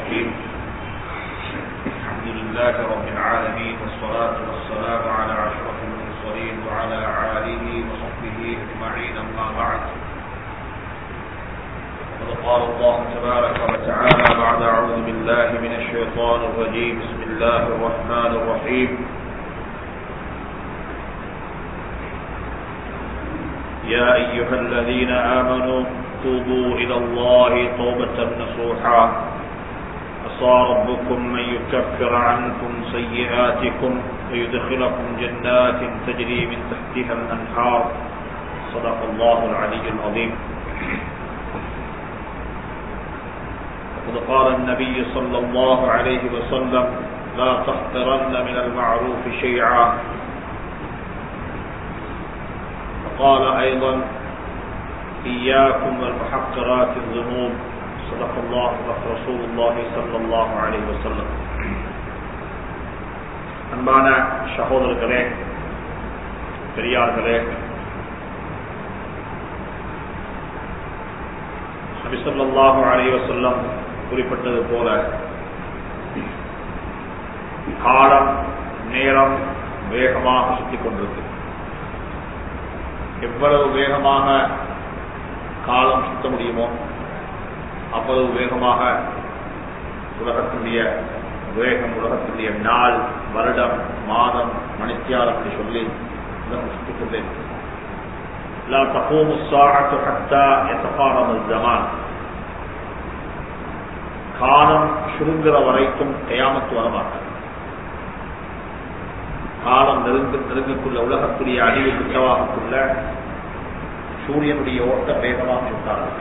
الرحيم الحمد لله رب العالمين والصلاة والسلام على أشرف المرسلين وعلى آله وصحبه أجمعين أما بعد وقد قال الله تبارك وتعالى بعد أعوذ بالله من الشيطان الرجيم بسم الله الرحمن الرحيم يا أيها الذين آمنوا توبوا إلى الله توبة نصوحا عسى ربكم أن يكفر عنكم سيئاتكم ويدخلكم جنات تجري من تحتها الأنهار صدق الله العلي العظيم وقد قال النبي صلى الله عليه وسلم لا تحقرن من المعروف شيئا وقال أيضا إياكم والمحقرات الذنوب صدق الله رسول الله صلى الله عليه وسلم அன்பான சகோதரர்களே பெரியார்களே நபிசல்லாஹு அலைஹி வஸல்லம் குறிப்பிட்டது போல காலம் நேரம் வேகமாக சுத்திக் கொண்டிருக்கு எவ்வளவு வேகமாக காலம் சுத்த முடியுமோ அவ்வளவு வேகமாக உலகத்தினுடைய வேகம் உலகத்தினுடைய நாள் வருடம் மாதம் மணித்தியால் அப்படி சொல்லி உலகம் சுத்திக் கொண்டே لا تقوم الساعة حتى يتقارب الزمان காலம் சுருங்குற வரைக்கும் கயாமத்து வரமாட்டார் காலம் நெருங்கு நெருங்கக்குள்ள உலகத்துடைய அழிவு கிட்டவாகக்குள்ள சூரியனுடைய ஓட்ட வேகமாக இருந்தார்கள்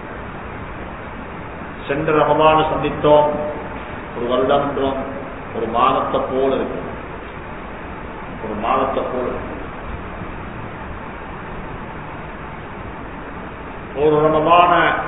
சென்ற ரமமான சந்தித்தோம் ஒரு வருடம் என்றோம் ஒரு மாதத்தை போல இருக்கு ஒரு மாதத்தை போல இருக்கு ஒரு ரமமான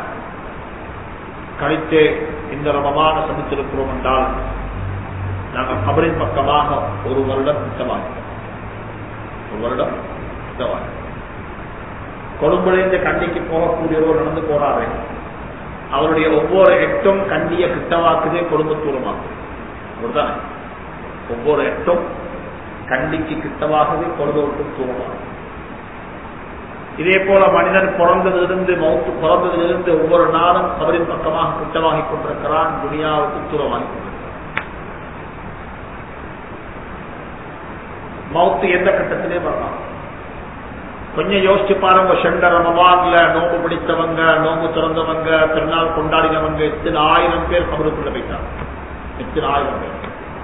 கழித்து இந்த ரமமான சந்தித்திருக்கிறோம் என்றால் நாங்கள் கபரின் பக்கமாக ஒரு வருடம் திட்டமாக ஒரு வருடம் திட்டமாக கொழும்புலேருந்து கண்டிக்கு போகக்கூடியவர் நடந்து போறாரு அவருடைய ஒவ்வொரு எட்டும் கண்டிய கிட்டவாக்குதே கொழும்பு தூரமாகும் அப்படிதானே ஒவ்வொரு எட்டும் கண்டிக்கு கிட்டவாகவே கொழும்பு தூரமாகும் இதே போல மனிதன் பிறந்ததிலிருந்து மௌத்து பிறந்ததிலிருந்து ஒவ்வொரு நாளும் அவரின் பக்கமாக கிட்டமாகி கொண்டிருக்கிறான் துனியாவுக்கு தூரமாகி கொண்டிருக்கிறான் மௌத்து எந்த கட்டத்திலே வரலாம் கொஞ்சம் யோசிச்சு பாருங்க சென்ற ரமவான்ல நோம்பு பிடித்தவங்க நோம்பு திறந்தவங்க திருநாள் கொண்டாடினவங்க எத்தனை ஆயிரம் பேர் கபருக்குள்ள போயிட்டாங்க எத்தனை ஆயிரம் பேர்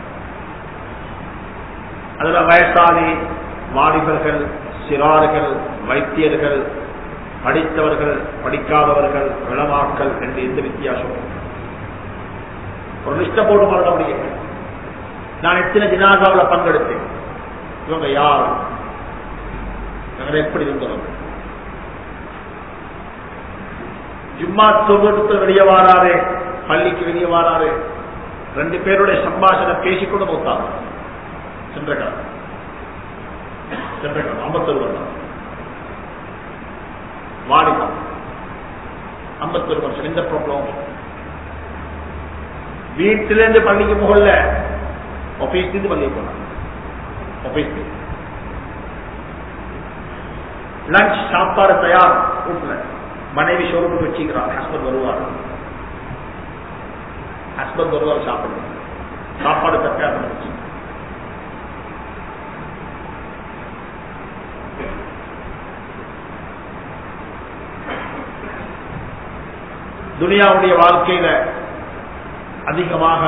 அதுல வயசாளி வாலிபர்கள் சிறார்கள் வைத்தியர்கள் படித்தவர்கள் படிக்காதவர்கள் விளமாக்கள் என்று எந்த வித்தியாசம் ஒரு லிஸ்ட போட்டு மறக்க முடியும் நான் எத்தனை ஜினாசாவில் பங்கெடுத்தேன் இவங்க யார் எப்படி இருந்தவங்க ஜும்மா தொகுத்து வெளியே வாராரு பள்ளிக்கு வெளியே வாராரு ரெண்டு பேருடைய சம்பாஷணை பேசிக்கொண்டு போத்தாங்க சென்ற காலம் சென்ற காலம் ஐம்பத்தொரு வருடம் வாலிபம் ஐம்பத்தொரு வருஷம் எந்த ப்ராப்ளம் வீட்டிலிருந்து பள்ளிக்கு போகல ஆபீஸ்லேருந்து பள்ளிக்கு போனாங்க ஆபீஸ் லஞ்ச் சாப்பாடு தயார் வீட்டுல மனைவி ஷோரூமுக்கு வச்சுக்கிறார் ஹஸ்பண்ட் வருவார் ஹஸ்பண்ட் வருவார் சாப்பிடுவார் சாப்பாடு தயார் பண்ணி வச்சு துனியாவுடைய வாழ்க்கையில அதிகமாக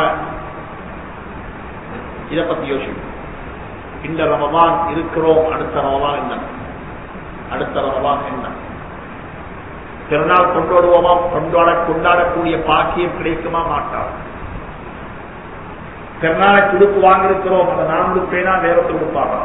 இதை பத்தி யோசிக்கும் இந்த ரமவான் இருக்கிறோம் அடுத்த ரமவான் என்ன அடுத்த ரமவான் என்ன திருநாள் கொண்டாடுவோமா கொண்டாட கொண்டாடக்கூடிய பாக்கியம் கிடைக்குமா மாட்டார் திருநாளை துடுப்பு வாங்கியிருக்கிறோம் அந்த நான்கு பேனா வேற துடுப்பாக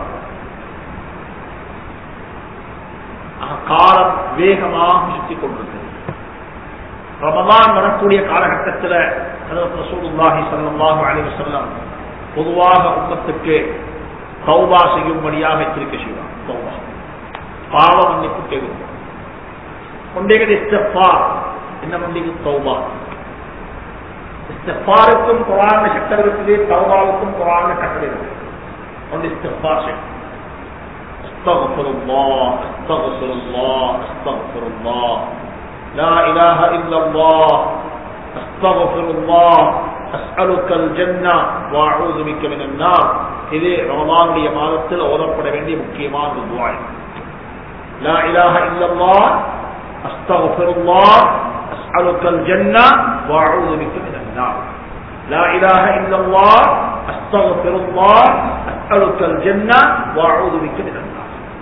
காலம் வேகமாக சுத்தி கொண்டிருக்கிறது ரமதான் வரக்கூடிய காலகட்டத்தில் ரசூலுல்லாஹி ஸல்லல்லாஹு அலைஹி வஸல்லம் பொதுவாக உம்மத்துக்கு தௌபா செய்யும்படியாக எச்சரிக்கை செய்வார் தௌபா பாவ மன்னிப்பு கேட்கும் கொண்டேகது இஸ்தஃபா என்ன மன்னிக்கு தௌபா இஸ்திஃபாருக்கும் குரான் சட்டம் இருக்குது தௌபாவுக்கும் குரான் கட்டளை இருக்குது ஒன்று இஸ்திஃபார் செய்யும் استغفر الله استغفر الله استغفر الله لا اله الا الله استغفر الله اسالك الجنه واعوذ بك من النار இது ரமலானுடைய மாதத்தில் ஓதப்பட வேண்டிய முக்கியமான ஒரு துவா لا اله الا الله استغفر الله اسالك الجنه واعوذ بك من النار لا اله الا الله استغفر الله اسالك الجنه واعوذ بك من النار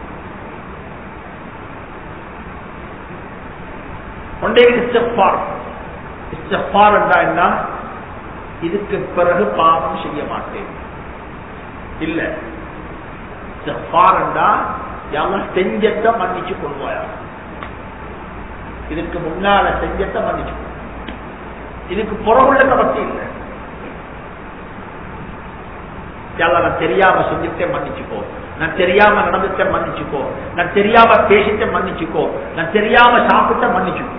ஒன்றே இஸ்திஃபார் இஸ்திஃபார் என்றா என்ன இதுக்கு பிறகு பாவம் செய்ய மாட்டேன் இல்ல இஸ்திஃபார் என்றா யாரும் செஞ்சத்தை மன்னிச்சு கொள்வாயா இதுக்கு முன்னால செஞ்சத்தை மன்னிச்சு கொள். இதுக்கு புறவுள்ள பத்தி இல்லை யாரா நான் தெரியாம செஞ்சுட்டேன் மன்னிச்சுக்கோ நான் தெரியாம நடந்துட்டேன் மன்னிச்சுக்கோ நான் தெரியாம பேசிட்டேன் மன்னிச்சுக்கோ நான் தெரியாம சாப்பிட்ட மன்னிச்சுக்கோ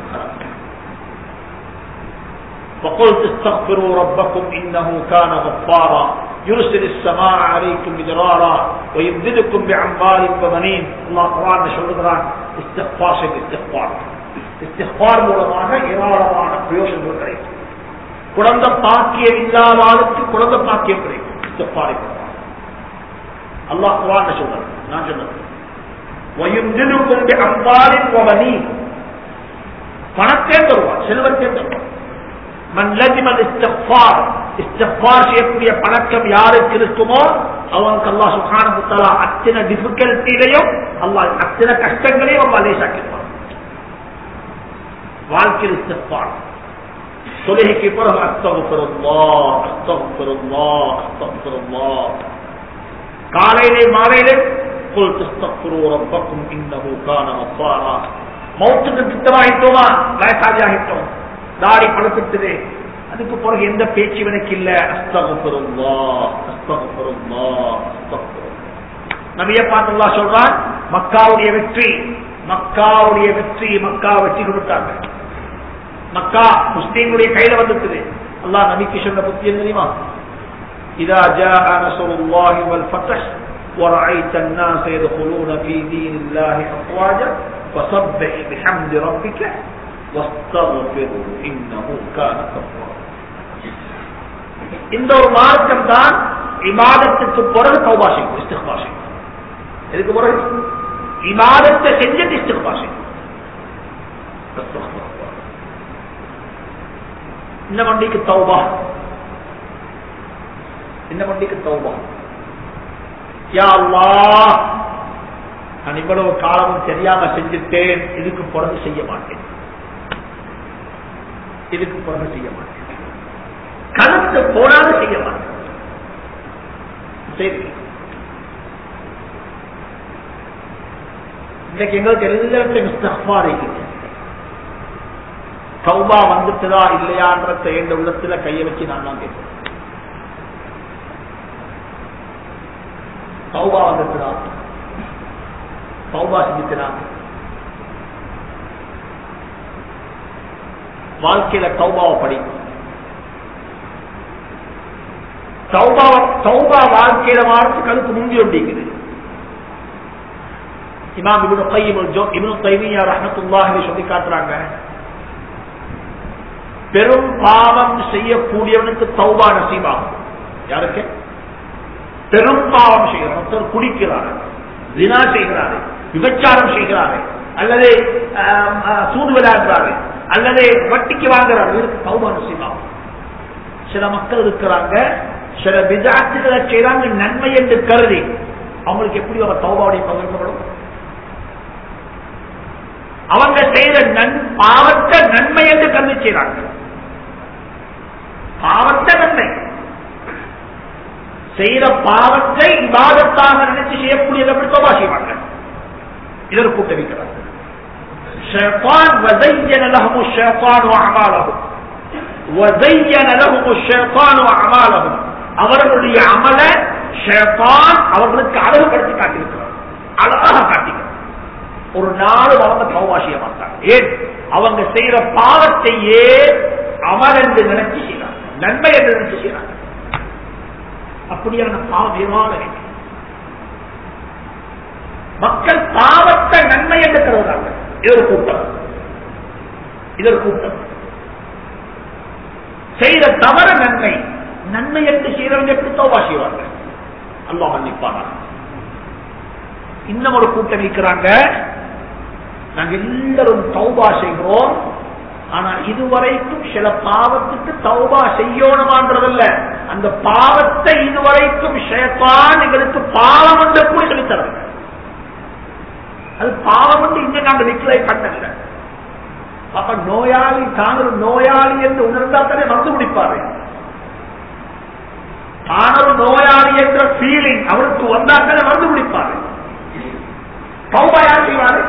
فقلت استغفروا ربكم انه كان غفارا يرسل السماء عليكم مدرارا ويمددكم بأموال وبنين الله قرآن சொல்லுகிறான் استغفار செய்து استغفار استغفار மூலமாக ஏராளமான பிரயோஜனங்கள் கிடைக்கும் குழந்தை பாக்கியம் இல்லாத ஆளுக்கு குழந்தை பாக்கியம் கிடைக்கும் استغفار அல்லாஹ் குர்ஆன்ல சொல்றான் நான் சொன்னது ويمددكم بأموال وبنين பணத்தை தருவான் செல்வத்தை தருவான் மன் லஜிமல் இஸ்திக்ஃபார் இஸ்திக்ஃபார் செய்யக்கூடிய பழக்கம் யாருக்கு இருக்குமோ அவனுக்கு அல்லாஹ் சுப்ஹானஹு வ தஆலா அத்தனை டிஃபிகல்ட்டிலையும் அல்லாஹ் அத்தனை கஷ்டங்களையும் அல்லாஹ் லேசாக்கிடுவான் வாழ்க்கையில் இஸ்திக்ஃபார் தொழுகைக்கு பிறகு அஸ்தகுஃபிருல்லாஹ் அஸ்தகுஃபிருல்லாஹ் அஸ்தகுஃபிருல்லாஹ் காலையிலே மாலையிலே குல் தஸ்தக்ஃபிரு ரப்பக்கும் இன்னஹு கான கஃபாரா மௌத்துக்கு கிட்டமாகிட்டோமா வயசாதியாகிட்டோம் தாடி பழுத்துட்டுது அதுக்கு பிறகு எந்த பேச்சு எனக்கு இல்ல அஸ்தகுஃபிருல்லாஹ் அஸ்தகுஃபிருல்லாஹ் அஸ்தகுஃபிருல்லாஹ் நபியை பார்த்து அல்லாஹ் சொல்றான் மக்காவுடைய வெற்றி மக்காவுடைய வெற்றி மக்கா வெற்றி கொடுத்தாங்க மக்கா முஸ்லீம்களுடைய கையில வந்துட்டுது அல்லாஹ் நபிக்கு சொன்ன புத்தி என்ன தெரியுமா إذا جاء نصر الله والفتح ورأيت الناس يدخلون في دين الله أفواجا فسبح بحمد ربك واستغفره إنه كان غفارا இந்த ஒரு மார்க்கம் தான் இமாதத்துக்கு பிறகு தௌபா செய்யும் இஸ்திக்பா செய்யும் எதுக்கு பிறகு இமாதத்தை செஞ்சுட்டு இஸ்திக்பா செய்யும் இந்த வண்டிக்கு தௌபா இந்த வண்டிக்கு தௌபா யா அல்லாஹ் நான் இவ்வளவு காலமும் தெரியாம செஞ்சுட்டேன் இதுக்கு பிறகு செய்ய மாட்டேன் இதுக்கு பிறகு செய்ய மாட்டேன் கருத்து போனாலும் செய்ய மாட்டேன் சரி இன்னைக்கு எங்களுக்கு எழுதுகிறத மிஸ்தஃபா இருக்குது சௌபா வந்துட்டுதா இல்லையான்றத எந்த உள்ளத்துல கையை வச்சு நான் தான் கேட்கிறேன் சௌபா வந்துட்டுதா சௌபா செஞ்சுட்டுதான் வாழ்க்கையில தௌபாவை படி தௌபா தௌபா வாழ்க்கையில வாரத்துக்கு அதுக்கு முந்தி ஒட்டிக்குது இமாம் இப்னு கையம் இப்னு தைமியா ரஹ்மத்துல்லாஹி சொல்லி காட்டுறாங்க பெரும் பாவம் செய்யக்கூடியவனுக்கு தௌபா நசீபாகும் யாருக்கு பெரும் பாவம் செய்கிறார் ஒருத்தர் குடிக்கிறார் தினா செய்கிறாரு விபச்சாரம் செய்கிறாரு அல்லது சூடு விளையாடுறாரு அல்லது வட்டிக்கு வாங்குறாரு இவருக்கு தௌபா நசீபாகும் சில மக்கள் இருக்கிறாங்க சில விதாத்துகளை செய்யறாங்க நன்மை என்று கருதி அவங்களுக்கு எப்படி அவங்க தௌபாவுடைய பகிர்ந்துவிடும் அவங்க செய்த நன் பாவத்தை நன்மை என்று கருதி செய்யறாங்க பாவத்தை நன்மை செய்த பாவத்தை விவாதத்தாக நினைச்சு செய்யக்கூடியதை எப்படி தோபா செய்வாங்க இதற்கு கூட்டவிக்கிறார் ஷேத்தான் وزين لهم الشيطان أعمالهم وزين لهم الشيطان أعمالهم அவர்களுடைய அமல ஷேத்தான் அவர்களுக்கு அழகுபடுத்தி காட்டியிருக்கிறார் அழகாக காட்டிக்கிறார் ஒரு நாள் அவங்க தௌபா செய்ய மாட்டாங்க ஏன் அவங்க செய்யற பாவத்தையே அமல் என்று நினைச்சு செய்யறாங்க நன்மை என்று நினைச்சு செய்யறாங்க அப்படியான பாவம் ஏமாறு மக்கள் பாவத்தை நன்மை என்று கருதுறாங்க இது ஒரு கூட்டம் இது ஒரு கூட்டம் செய்த தவற நன்மை நன்மை என்று செய்யறவங்க எப்படி தௌபா செய்வாங்க அல்லாஹ் மன்னிப்பானா இன்னும் ஒரு கூட்டம் இருக்கிறாங்க நாங்க எல்லாரும் தௌபா செய்கிறோம் ஆனா இதுவரைக்கும் சில பாவத்துக்கு தௌபா செய்யணுமான்றதல்ல அந்த பாவத்தை இதுவரைக்கும் ஷேத்தான் எங்களுக்கு பாவம் என்று கூட சொல்லித்தரல அது பாவம் என்று இங்க நாங்க டிக்ளை பண்ணல அப்ப நோயாளி தான் ஒரு நோயாளி என்று உணர்ந்தா தானே மருந்து முடிப்பாரு தான் ஒரு நோயாளி என்ற ஃபீலிங் அவருக்கு வந்தாக்கவே மருந்து முடிப்பாரு தௌபா யார் செய்வாரு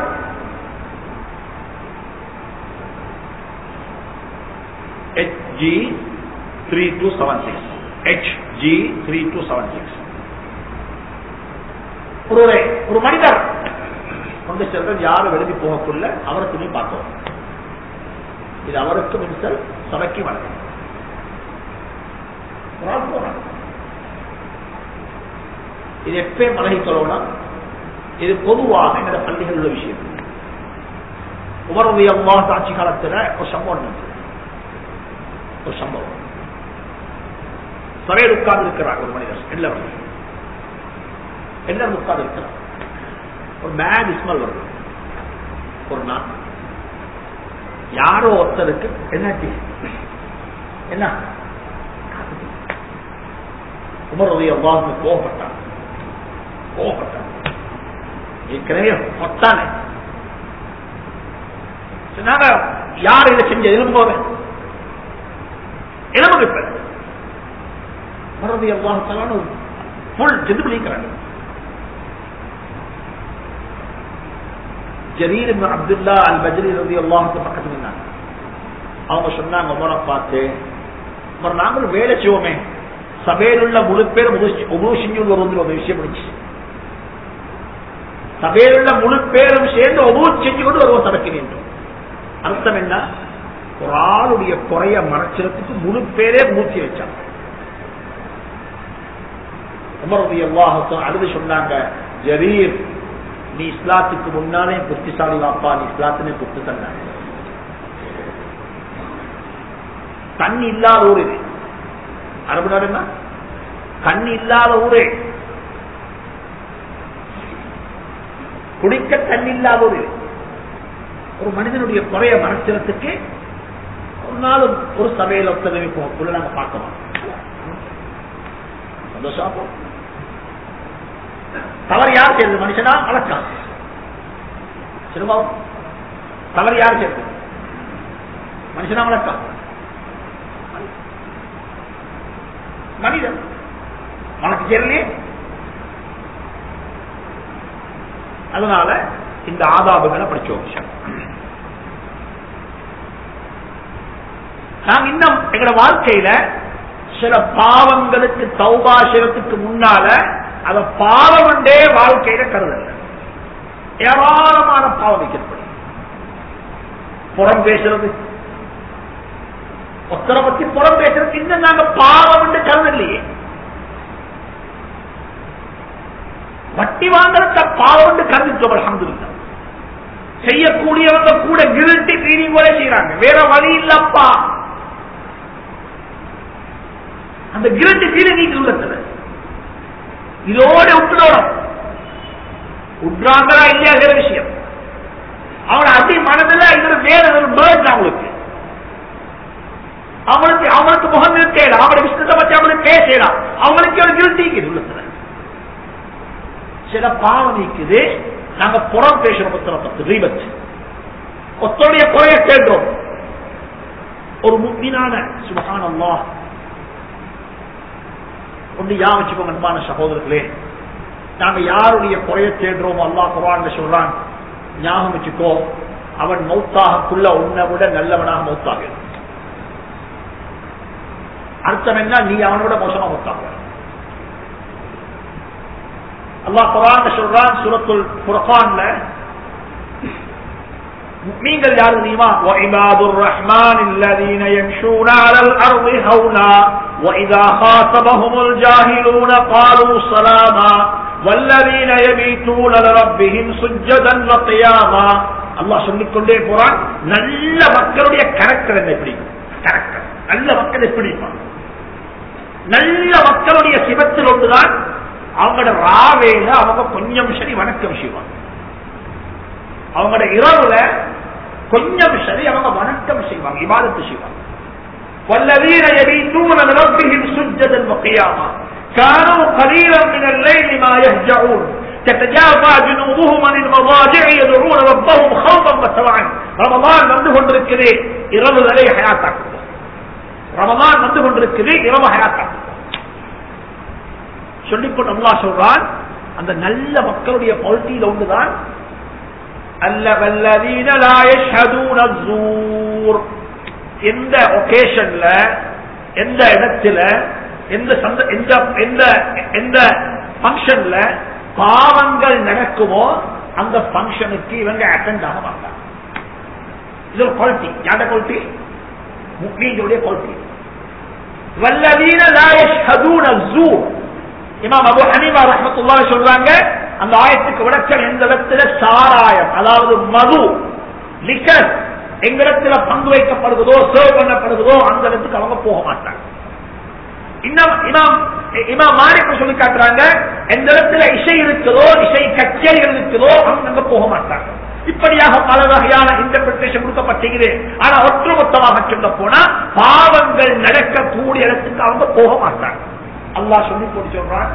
H G three two seven six H G three two seven six ஒரு ஒரு மனிதர் கொண்டு செல்றது யாரும் எழுதி போகக்குள்ள அவரை துணி பார்த்தோம் இது அவருக்கு மின்சல் சபைக்கு வணக்கம் ஒரு ஆள் போறாங்க இது எப்பயும் பழகி சொல்லணும் இது பொதுவாக எங்களோட பள்ளிகள் உள்ள விஷயம் உமருடைய அம்மா ஆட்சி காலத்துல ஒரு சம்பவம் நடந்தது ஒரு சம்பவம் சபையில் உட்கார்ந்து இருக்கிறாங்க ஒரு மனிதர் எல்லாரும் எல்லாரும் உட்கார்ந்து இருக்கிறார் ஒரு மேட் இஸ்மல் வருது ஒரு நாள் யாரோ ஒருத்தருக்கு என்னாச்சு என்ன உமருடைய அம்மாவுக்கு கோபப்பட்டான் கோபப்பட்டான் ஏற்கனவே ஒட்டானே சொன்னாங்க யார் இதை செஞ்ச எலும்போத எலும்பு இப்ப மறதி அல்லாஹால புல் ஜெது பிடிக்கிறாங்க ஜரீர் அப்துல்லா அல் பஜ்ரி ரதி அல்லாஹுக்கு பக்கத்துல இருந்தாங்க அவங்க சொன்னாங்க உமரை பார்த்து உமர் நாங்களும் வேலை செய்வோமே சபையில் உள்ள முழு பேர் உபு செஞ்சு வந்து ஒரு விஷயம் முடிச்சு சபையில் உள்ள முழு பேரும் சேர்ந்து உபு செஞ்சு கொண்டு வருவோம் சபைக்கு வேண்டும் அர்த்தம் என்ன ஒரு ஆளுடைய குறைய மறைச்சிடத்துக்கு முழு பேரே மூச்சு வச்சாங்க உமருடைய அல்லாஹத்தும் அழுது சொன்னாங்க ஜரீர் நீ இஸ்லாத்துக்கு முன்னாலே புத்திசாலி வாப்பா நீ இஸ்லாத்தினே புத்து தந்தாங்க தண்ணி இல்லாத ஊர் இது அரபு நாடு என்ன தண்ணி இல்லாத ஊரே குடிக்க தண்ணி இல்லாத ஊர் இது ஒரு மனிதனுடைய குறைய மறைச்சிடத்துக்கு ஒரு நாள் ஒரு சபையில் ஒத்ததவி போகக்குள்ள நாங்க பார்க்கலாம் சந்தோஷம் தவறு யார் செய்யறது மனுஷனா வழக்கம் சிறுமாவும் தவறு யார் செய்யறது மனுஷனா வழக்கம் மனிதன் உனக்கு செய்யலையே அதனால இந்த ஆதாபங்களை படிச்சோம் நாங்க இன்னும் எங்களோட வாழ்க்கையில சில பாவங்களுக்கு தௌபாசிரத்துக்கு முன்னால அத பாவம் வாழ்க்கையில கருதல ஏராளமான பாவம் வைக்கப்படும் புறம் பேசுறது ஒத்தரை பத்தி புறம் பேசுறது இன்னும் நாங்க பாவம் என்று கருதலையே வட்டி வாங்குறத பாவம் என்று கருதிட்டோம் அலமதுல்லா செய்யக்கூடியவங்க கூட கிருட்டி கிளீனிங் கூட செய்யறாங்க வேற வழி இல்லப்பா அந்த கிருட்டி கிளீனிங் உள்ளத்துல இதோட விட்டுடணும் விட்டுறாங்களா இல்லையா வேற விஷயம் அவனை அப்படி மனதில் இது வேற ஒரு பேர்ட் அவங்களுக்கு அவங்களுக்கு அவங்களுக்கு முகம் இருக்கேன் அவங்களோட விஷயத்தை பத்தி அவங்களுக்கு பேசலாம் அவங்களுக்கு ஒரு கிருட்டி உள்ளத்துல சில பாவம் நீக்குது நாங்க புறம் பேசுறோம் ஒத்தனை பத்து ரீபத் ஒத்தனுடைய குறைய கேட்டோம் ஒரு முக்மீனான சுபகான அல்லா ஒன்று யா வச்சுக்கோங்க அன்பான சகோதரர்களே நாங்க யாருடைய குறைய தேடுறோமோ அல்லா குரான் சொல்றான் ஞாபகம் வச்சுக்கோ அவன் மௌத்தாகக்குள்ள உன்னை விட நல்லவனாக மௌத்தாக அர்த்தம் என்ன நீ அவனோட மோசமா மௌத்தாக அல்லா குரான் சொல்றான் சுரத்துல் புரகான்ல நீங்கள் யாரு தெரியுமா وَعِبَادُ الرَّحْمَنِ الَّذِينَ يَمْشُونَ عَلَى الْأَرْضِ هَوْنًا وَإِذَا خَاطَبَهُمُ الْجَاهِلُونَ قَالُوا سَلَامًا وَالَّذِينَ يَبِيتُونَ لِرَبِّهِمْ سُجَّدًا وَقِيَامًا அல்லாஹ் சொல்லிக் கொண்டே போறான் நல்ல மக்களுடைய கேரக்டர் என்ன எப்படி கேரக்டர் நல்ல மக்கள் எப்படி இருப்பாங்க நல்ல மக்களுடைய சிவத்தில் ஒன்றுதான் அவங்களோட ராவேல அவங்க கொஞ்சம் சரி வணக்கம் செய்வாங்க அவங்களோட இரவுல கொஞ்சம் சரி அவங்க வணக்கம் செய்வாங்க இபாதத்து செய்வாங்க والذين يبيتون لربهم سجدا وقياما كانوا قليلا من الليل ما يهجعون تتجافى جنوبهم عن المضاجع يدعون ربهم خوفا وطمعا رمضان வந்து கொண்டிருக்குது இரவுகளை ஹயாத்தாக்கும் ரமதான் வந்து கொண்டிருக்குது இரவு ஹயாத்தாக்கும் சொல்லிக்கொண்டு அல்லாஹ் சொல்றான் அந்த நல்ல மக்களுடைய குவாலிட்டியில ஒன்றுதான் அல்ல வல்லதீன லா யஷ்ஹதூன ஸூர் எந்த ஒகேஷன்ல எந்த இடத்துல எந்த சந்த எந்த எந்த எந்த ஃபங்க்ஷன்ல பாவங்கள் நடக்குமோ அந்த ஃபங்க்ஷனுக்கு இவங்க அட்டெண்ட் ஆக மாட்டாங்க இது ஒரு குவாலிட்டி யாரோட குவாலிட்டி முக்மீன்களுடைய குவாலிட்டி வல்லதீன லா யஷ்ஹதூன ஸூர் இமாம் அபு ஹனீஃபா ரஹ்மத்துல்லாஹி சொல்றாங்க அந்த ஆயத்துக்கு விளக்கம் எந்த இடத்துல சாராயம் அதாவது மது லிக்கர் எங்க இடத்துல பங்கு வைக்கப்படுவதோ சர்வ் பண்ணப்படுவதோ அந்த இடத்துக்கு அவங்க போக மாட்டாங்க இன்னும் இமாம் இமாம் மாலிக் சொல்லி காட்டுறாங்க எந்த இடத்துல இசை இருக்குதோ இசை கச்சேரிகள் இருக்குதோ அவங்க அங்க போக மாட்டாங்க இப்படியாக பல வகையான இன்டர்பிரேஷன் கொடுக்கப்பட்டிருக்கிறது ஆனா ஒட்டுமொத்தமாக சொல்ல போனா பாவங்கள் நடக்கக்கூடிய இடத்துக்கு அவங்க போக மாட்டாங்க அல்லாஹ் சொல்லி போட்டு சொல்றான்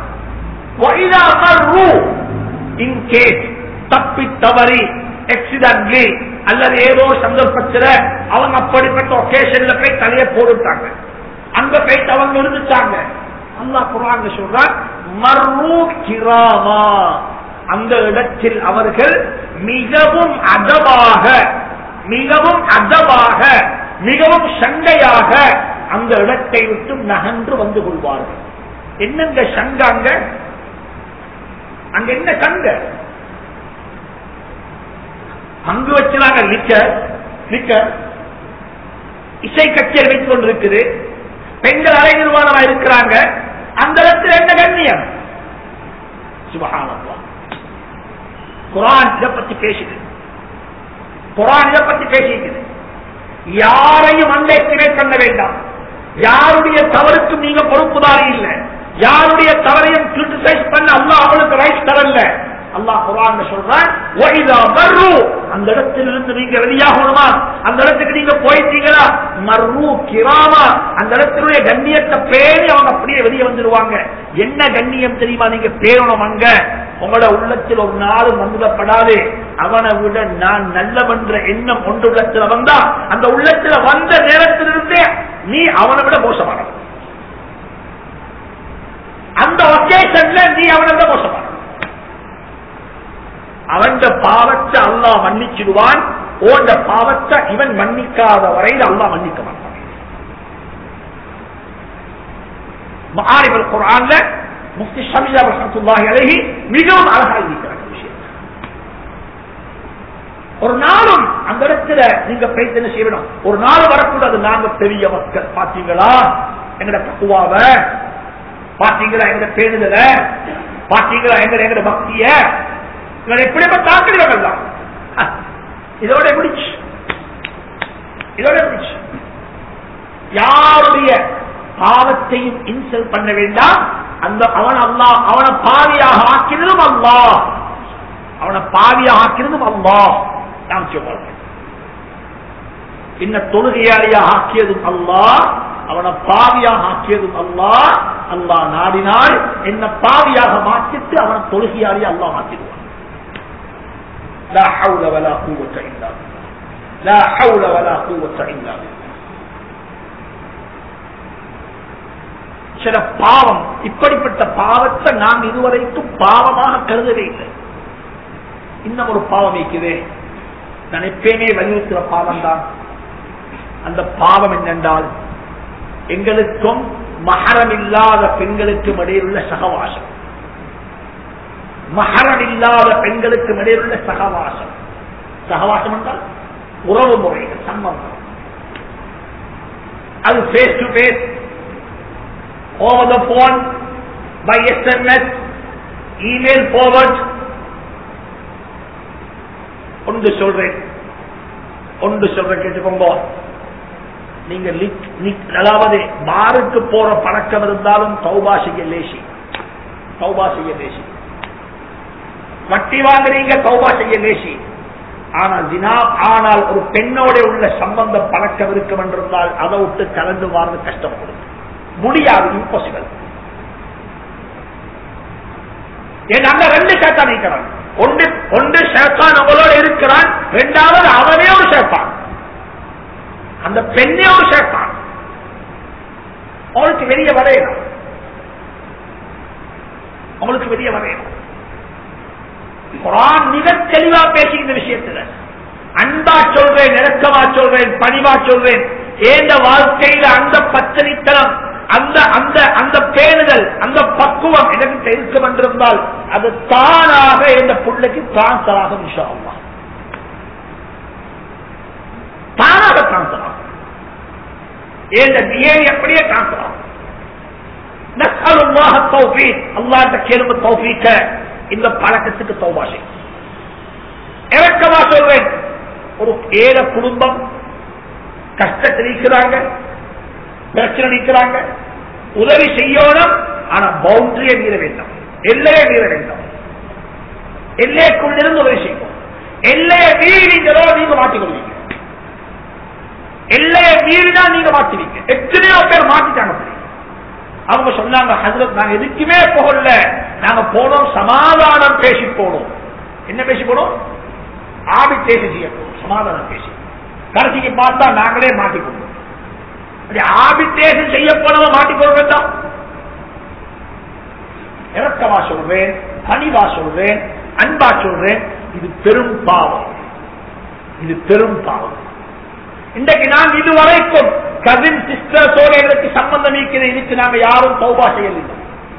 இன் கேஸ் தப்பி தவறி எக்ஸிடென்ட்லி அல்லது ஏதோ சந்தர்ப்பத்தில் அவங்க அப்படிப்பட்ட ஒகேஷன்ல போய் தலையை போட்டுட்டாங்க அங்க போயிட்டு அவங்க இருந்துட்டாங்க அல்லாஹ் குரான் சொல்றான் மர்ரூ கிராமா அந்த இடத்தில் அவர்கள் மிகவும் அதவாக மிகவும் அதவாக மிகவும் சண்டையாக அந்த இடத்தை விட்டு நகன்று வந்து கொள்வார்கள் என்னங்க சங்க அங்க அங்க என்ன கங்க அங்கு வச்சுனாங்க லிக்க லிக்க இசை கச்சேரி வைத்துக் கொண்டிருக்குது பெண்கள் அரை நிர்வாணமா இருக்கிறாங்க அந்த இடத்துல என்ன கண்ணியம் சுபகானப்பா குரான் இதை பத்தி பேசுது குரான் இதை பத்தி பேசிக்குது யாரையும் அண்டை பண்ண வேண்டாம் யாருடைய தவறுக்கும் நீங்க பொறுப்புதாரி இல்லை யாருடைய தவறையும் கிரிட்டிசைஸ் பண்ண அல்லா அவளுக்கு ரைட் தரல அல்லாஹ் குரான் சொல்றான் அந்த இடத்திலிருந்து நீங்க வெளியாகணுமா அந்த இடத்துக்கு நீங்க போயிட்டீங்களா மர்ரு கிராமா அந்த இடத்தினுடைய கண்ணியத்தை பேணி அவங்க அப்படியே வெளியே வந்துடுவாங்க என்ன கண்ணியம் தெரியுமா நீங்க பேரணும் அங்க உங்களோட உள்ளத்தில் ஒரு நாளும் வந்துடப்படாது அவனை விட நான் நல்லவன்ற எண்ணம் ஒன்று உள்ளத்துல வந்தா அந்த உள்ளத்துல வந்த நேரத்திலிருந்தே நீ அவனை விட மோசமானவன் அந்த ஒகேஷன்ல நீ அவனை விட மோசமான அவன் பாவத்தை அல்லாஹ் மன்னிச்சிடுவான் ஓண்ட பாவத்தை இவன் மன்னிக்காத வரையில் அல்லாஹ் மன்னிக்க மாட்டான் மாறிவர் குரான்ல முஃப்தி ஷமியா ரஹமத்துல்லாஹி அலைஹி மிகவும் அழகா இருக்கிறாங்க விஷயம் ஒரு நாளும் அந்த இடத்துல நீங்க போயிட்டு என்ன செய்யணும் ஒரு நாள் வரக்கூடாது நாங்க பெரிய மக்கள் பாத்தீங்களா எங்கட தக்குவாவ பாத்தீங்களா எங்க பேணுதல பாத்தீங்களா எங்க எங்கட பக்திய இவங்க எப்படிப்பட்ட ஆக்கிரகம் தான் இதோட முடிச்சு இதோட முடிச்சு யாருடைய பாவத்தையும் இன்சல் பண்ண வேண்டாம் அந்த அவன் அல்லா அவனை பாவியாக ஆக்கினதும் அல்லா அவனை பாவியாக ஆக்கினதும் அல்லா நாம் சொல்றோம் இன்ன தொழுகையாளியாக ஆக்கியதும் அல்லா அவனை பாவியாக ஆக்கியதும் அல்லா அல்லா நாடினால் என்ன பாவியாக மாற்றிட்டு அவனை தொழுகையாளியா அல்லா மாற்றிடுவான் لا حول ولا قوة إلا بالله لا حول ولا قوة إلا بالله சில பாவம் இப்படிப்பட்ட பாவத்தை நாம் இதுவரைக்கும் பாவமாக கருதவே இல்லை இன்னும் ஒரு பாவம் வைக்குதே நான் எப்பயுமே வலியுறுத்துற பாவம் தான் அந்த பாவம் என்னென்றால் எங்களுக்கும் மகரம் இல்லாத பெண்களுக்கும் இடையில் உள்ள சகவாசம் மகரம் இல்லாத பெண்களுக்கும் இடையில் உள்ள சகவாசம் சகவாசம் என்றால் உறவு முறைகள் சம்பந்தம் அது face to face over the phone by SMS email forward ஒன்று சொல்றேன் ஒன்று சொல்றேன் கேட்டுக்கோங்க நீங்க லிக்- லிக்- அதாவது பாருக்கு போற பழக்கம் இருந்தாலும் தௌபா செய்ய லேசி தௌபா செய்ய லேசி வட்டி வாங்குறீங்க தௌபா செய்ய லேசி ஆனால் தினா ஆனால் ஒரு பெண்ணோட உள்ள சம்பந்தம் பழக்கம் இருக்கும் என்றிருந்தால் அதை விட்டு கலந்து வாழ்ந்து கஷ்டப்படும் முடியாது இம்பாசிபிள் ஏன் அங்க ரெண்டு சேத்தான் இருக்கிறான் ஒன்று ஒன்று சேத்தான் அவளோட இருக்கிறான் இரண்டாவது அவனே ஒரு சேத்தான் அந்த பெண்ணே ஒரு சேத்தான் அவளுக்கு வெளியே வரையணும் அவளுக்கு வெளியே வரையணும் குரான் மிக தெளிவா பேசி இந்த விஷயத்துல அன்பா சொல்றேன் நெருக்கமா சொல்றேன் பணிவா சொல்றேன் ஏந்த வாழ்க்கையில அந்த பச்சனித்தனம் அந்த அந்த அந்த பேணுதல் அந்த பக்குவம் எனக்கு இருக்கும் என்றிருந்தால் அது தானாக இந்த புள்ளைக்கு டிரான்ஸ்பர் ஆகும் இன்ஷா அல்லாஹ். தானாக டிரான்ஸ்பர் ஆகும் ஏந்த டிஎன்ஏ அப்படியே டிரான்ஸ்பர் ஆகும் نسأل الله التوفيق الله تكلم التوفيق இந்த பழக்கத்துக்கு தௌபாஷை இறக்கமா சொல்றேன் ஒரு ஏழை குடும்பம் கஷ்டத்தில் இருக்கிறாங்க பிரச்சனை நிற்கிறாங்க உதவி செய்யணும் ஆனா பவுண்டரியை மீற வேண்டாம் எல்லையை மீற வேண்டாம் எல்லைக்குள்ளிருந்து உதவி செய்யும் எல்லையை மீறிங்களோ நீங்க மாட்டிக்கொள்வீங்க எல்லையை மீறினா நீங்க மாட்டுவீங்க எத்தனையோ பேர் மாட்டிட்டாங்க அப்படி. அவங்க சொன்னாங்க ஹசரத் நாங்க எதுக்குமே போகல நாங்க போனோம் சமாதானம் பேசி போனோம் என்ன பேசி போனோம் ஆபித்தேசம் செய்ய போனோம் சமாதானம் பேசி கடைசிக்கு பார்த்தா நாங்களே மாட்டிக்கொண்டோம் அப்படி ஆபித்தேசம் செய்ய போனவன் மாட்டிக்கொள்ள வேண்டாம் இறக்கமா சொல்றேன் பணிவா சொல்றேன் அன்பா சொல்றேன் இது பெரும் பாவம் இது பெரும் பாவம் இன்றைக்கு நான் இதுவரைக்கும் கசின் சிஸ்டர்ஸோட எங்களுக்கு சம்பந்தம் இருக்கிறது இதுக்கு நாங்க யாரும் சௌபா செய்யவில்லை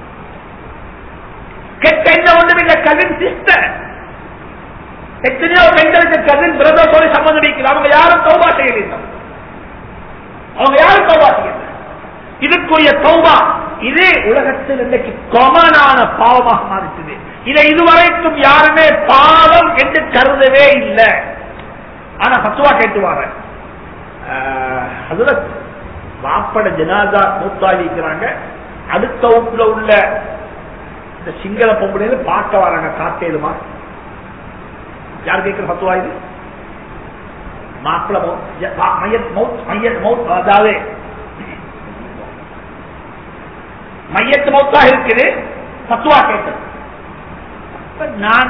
கெட்ட என்ன ஒன்றும் இல்லை கசின் சிஸ்டர் எத்தனையோ பெண்களுக்கு கசின் பிரதர்ஸோட சம்பந்தம் இருக்கிறது அவங்க யாரும் சௌபா செய்யவில்லை அவங்க யாரும் சௌபா செய்யல இதுக்குரிய தௌபா இது உலகத்தில் இன்றைக்கு கொமனான பாவமாக மாறிட்டது இதை இதுவரைக்கும் யாருமே பாவம் என்று கருதவே இல்லை ஆனா பத்துவா கேட்டுவாங்க அதுல வாப்பட ஜனாதா மூத்தாடி இருக்கிறாங்க அடுத்த வகுப்புல உள்ள இந்த சிங்கள பொம்பளை பார்க்க வராங்க காத்தேலுமா யார் கேட்கிற பத்துவா இது மாப்பிள மையத் மவுத் மையத் மவுத் அதாவது மையத்து மௌத்தா இருக்குது பத்துவா கேட்டது அப்ப நான்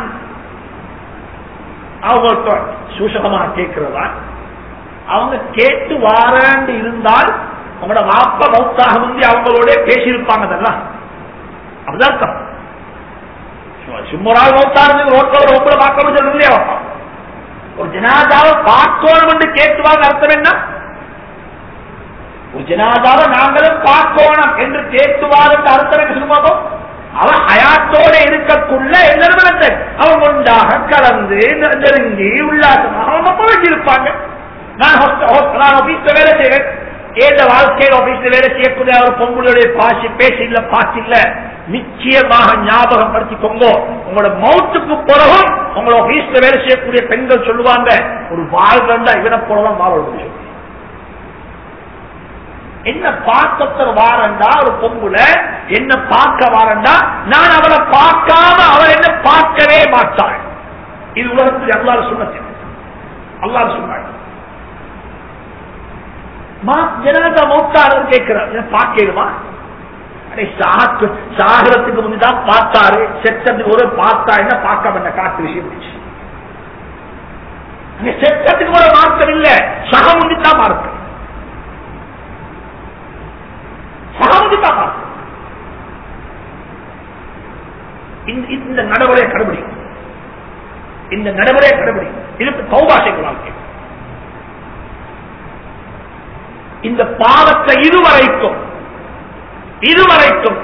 அவங்க சூசகமாக கேட்கிறதா அவங்க கேட்டு வாராண்டு இருந்தால் அவங்களோட வாப்ப மௌத்தாக முந்தி அவங்களோட பேசியிருப்பாங்க அதெல்லாம் அப்படிதான் அர்த்தம் சும்மரால் மௌத்தா இருந்து ரோட்டோட ரோட்டில் பார்க்கணும் சொல்றதே வைப்பான் ஒரு ஜனாதாவை பார்க்கணும் என்று கேட்டுவாங்க அர்த்தம் என்ன ஒரு ஜனாதாவை நாங்களும் பார்க்கணும் என்று கேட்டுவார் என்று அர்த்தம் என்ன சொல்லுவாங்க அவன் ஹயாத்தோட இருக்கக்குள்ள என்ன நடந்தது அவன் ஒன்றாக கலந்து நெருங்கி உல்லாசமாக அவங்க வச்சிருப்பாங்க நான் நான் ஆபீஸ்ல வேலை செய்வேன் ஏந்த வாழ்க்கையில் ஆபீஸ்ல வேலை செய்யக்கூடிய ஒரு பொங்கலுடைய பாசி பேசி இல்ல பாசி இல்ல நிச்சயமாக ஞாபகம் படுத்திக்கோங்க உங்களோட மௌத்துக்கு பிறகும் உங்களோட ஆபீஸ்ல வேலை செய்யக்கூடிய பெண்கள் சொல்லுவாங்க ஒரு வாழ்ந்தா இவனை போலதான் வாழ முடியும் என்ன பார்க்கத்தர் வாரண்டா ஒரு பொங்குல என்ன பார்க்க வாரண்டா நான் அவளை பார்க்காம அவள் என்ன பார்க்கவே மாட்டாள் இது உலகத்தில் அல்லாத சொன்னது அல்லாத சொன்னாள் ஜனதா மௌத்தாரர் கேட்கிறார் பார்க்கணுமா சாகரத்துக்கு முன்னாடி பார்த்தாரு செத்ததுக்கு ஒரு பார்த்தா என்ன பார்க்காம என்ன காத்து விஷயம் செத்தத்துக்கு கூட மார்க்கம் இல்ல சக முன்னிதான் மார்க்கம் சகாமுதிதான் மார்க்கம் இந்த நடைமுறையை கடைபிடிக்கும் இந்த நடைமுறையை கடைபிடிக்கும் இதுக்கு கௌபாசைக்கு வாழ்க்கை இந்த பாவத்தை இதுவரைக்கும் இதுவரைக்கும்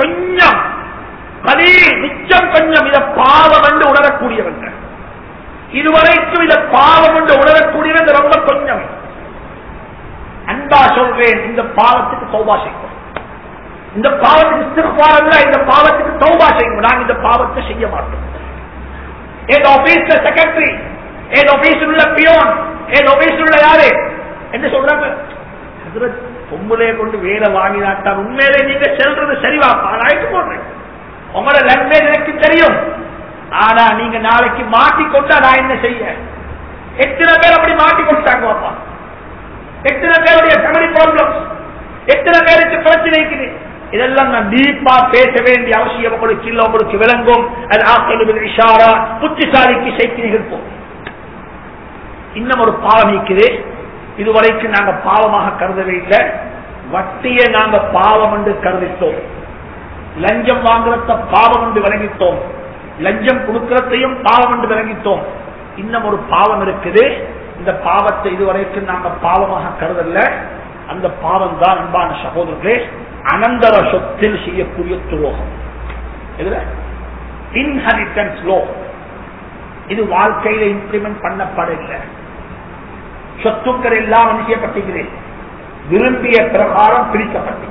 கொஞ்சம் அதே மிச்சம் கொஞ்சம் இத பாவம் என்று உணரக்கூடியவங்க இதுவரைக்கும் இத பாவம் என்று உணரக்கூடியது ரொம்ப கொஞ்சம் அன்பா சொல்றேன் இந்த பாவத்துக்கு சௌபா செய்வோம் இந்த பாவத்துக்கு இஸ்திக்பார் இந்த பாவத்துக்கு தௌபா செய்யும் நாங்க இந்த பாவத்தை செய்ய மாட்டோம் என் ஆபீஸ்ல செக்ரட்டரி என் ஆபீஸில் உள்ள பியோன் என் ஆபீஸில் உள்ள யாரு என்ன சொல்றாங்க ஹஜ்ரத், பொம்பளைய கொண்டு வேலை வாங்கினாட்டா உண்மையிலே நீங்க செல்றது சரிவாப்பா நான் ஆயிட்டு போடுறேன் உங்களோட லாங்குவேஜ் எனக்கு தெரியும் ஆனா நீங்க நாளைக்கு மாட்டிக்கொண்டா நான் என்ன செய்ய எத்தனை பேர் அப்படி மாட்டிக்கொண்டாங்க பாப்பா எத்தனை பேருடைய ஃபேமிலி ப்ராப்ளம்ஸ் எத்தனை பேருக்கு பிரச்சனை இருக்குது இதெல்லாம் நான் டீப்பா பேச வேண்டிய அவசியம் உங்களுக்கு இல்ல உங்களுக்கு விளங்கும் அது ஆக்கல் இஷாரா புத்திசாலிக்கு செய்தி நிகழ்ப்போம் இன்னும் ஒரு பாவம் இருக்குது இதுவரைக்கும் நாங்க பாவமாக கருதவே இல்லை வட்டியை நாங்க பாவம் என்று கருதித்தோம் லஞ்சம் வாங்குறத பாவம் என்று விளங்கித்தோம் லஞ்சம் கொடுக்கறதையும் பாவம் என்று விளங்கித்தோம் இன்னும் ஒரு பாவம் இருக்குது இந்த பாவத்தை இதுவரைக்கும் நாங்க பாவமாக கருதல அந்த பாவம் தான் அன்பான சகோதரர்களே அனந்தர சொத்தில் செய்யக்கூடிய துரோகம் இதுல இன்ஹரிட்டன்ஸ் லோ இது வாழ்க்கையில இம்ப்ளிமெண்ட் பண்ணப்படவில்லை சொத்துக்கள் எல்லாம் என்ன செய்யப்பட்டிருக்கிறேன் விரும்பிய பிரகாரம் பிரிக்கப்பட்டு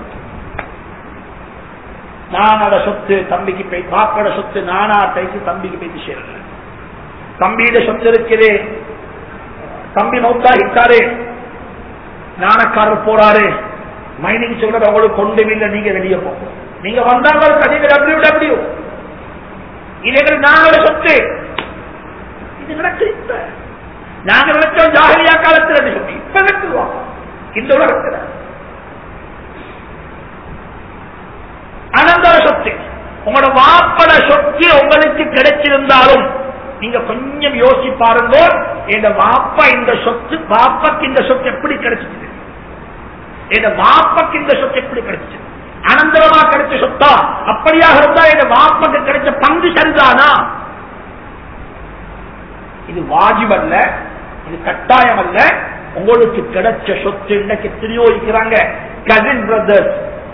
நானோட சொத்து தம்பிக்கு போய் பாப்போட சொத்து நானா டைக்கு தம்பிக்கு போய் சேரல தம்பியிட சொத்து இருக்குது தம்பி மௌத்தாகிட்டாரு ஞானக்காரர் போறாரு மைனிங் சொல்றது அவங்களுக்கு கொண்டு இல்லை நீங்க வெளியே போங்க நீங்க வந்தாங்க டபிள்யூ டபிள்யூ இது எங்களுக்கு நாங்களோட சொத்து இது நடக்கு இப்ப நாங்க நினைச்சோம் ஜாகிரியா காலத்தில் சொல்லி இப்ப நடக்குவோம் இந்த உலகத்துல அனந்தர சொத்து உங்களோட வாப்பட சொத்து உங்களுக்கு கிடைச்சிருந்தாலும் நீங்க கொஞ்சம் யோசிச்சு பாருங்க இந்த வாப்பா இந்த சொத்து வாப்பாக்கு இந்த சொத்து எப்படி கிடைச்சிச்சு இந்த வாப்பாக்கு இந்த சொத்து எப்படி கிடைச்சிச்சு அனந்தரமா கிடைச்ச சொத்தா அப்படியாக இருந்தா இந்த வாப்பாக்கு கிடைச்ச பங்கு சரிதானா இது வாஜிப் அல்ல இது கட்டாயம் அல்ல உங்களுக்கு கிடைச்ச சொத்து இன்னைக்கு எத்தனையோ இருக்கிறாங்க கசின் பிரதர்ஸ்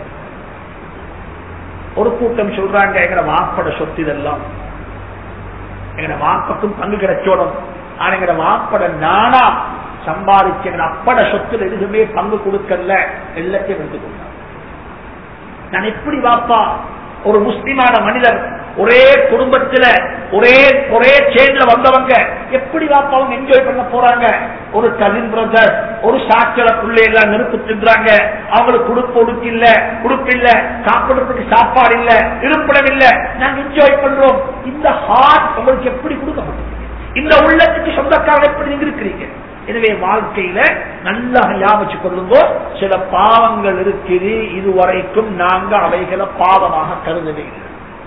ஒரு கூட்டம் சொல்றாங்க எங்கட வாப்பட சொத்து இதெல்லாம் எங்கட வாப்பக்கும் பங்கு கிடைச்சோடும் ஆனா எங்கட வாப்பட நானா சம்பாதிச்ச எங்கட அப்பட சொத்துல எதுவுமே பங்கு கொடுக்கல எல்லாத்தையும் எடுத்து கொடுத்தாங்க நான் எப்படி வாப்பா ஒரு முஸ்லிமான மனிதர் ஒரே குடும்பத்துல ஒரே ஒரே சேர்ல வந்தவங்க எப்படி வாப்பா அவங்க என்ஜாய் பண்ண போறாங்க ஒரு கசின் பிரதர் ஒரு சாட்சியில பிள்ளை எல்லாம் நெருப்பு தின்றாங்க அவங்களுக்கு குடுப்பு உடுப்பு இல்ல உடுப்பு இல்ல சாப்பிடுறதுக்கு சாப்பாடு இல்ல இருப்பிடம் இல்ல நாங்க என்ஜாய் பண்றோம் இந்த ஹார்ட் உங்களுக்கு எப்படி கொடுக்கப்பட்டது இந்த உள்ளத்துக்கு சொந்தக்காரர் எப்படி நீங்க இருக்கிறீங்க எனவே வாழ்க்கையில நல்லா ஞாபகம் கொள்ளுங்கோ சில பாவங்கள் இருக்குது இதுவரைக்கும் நாங்க அவைகளை பாவமாக கருதவே இல்லை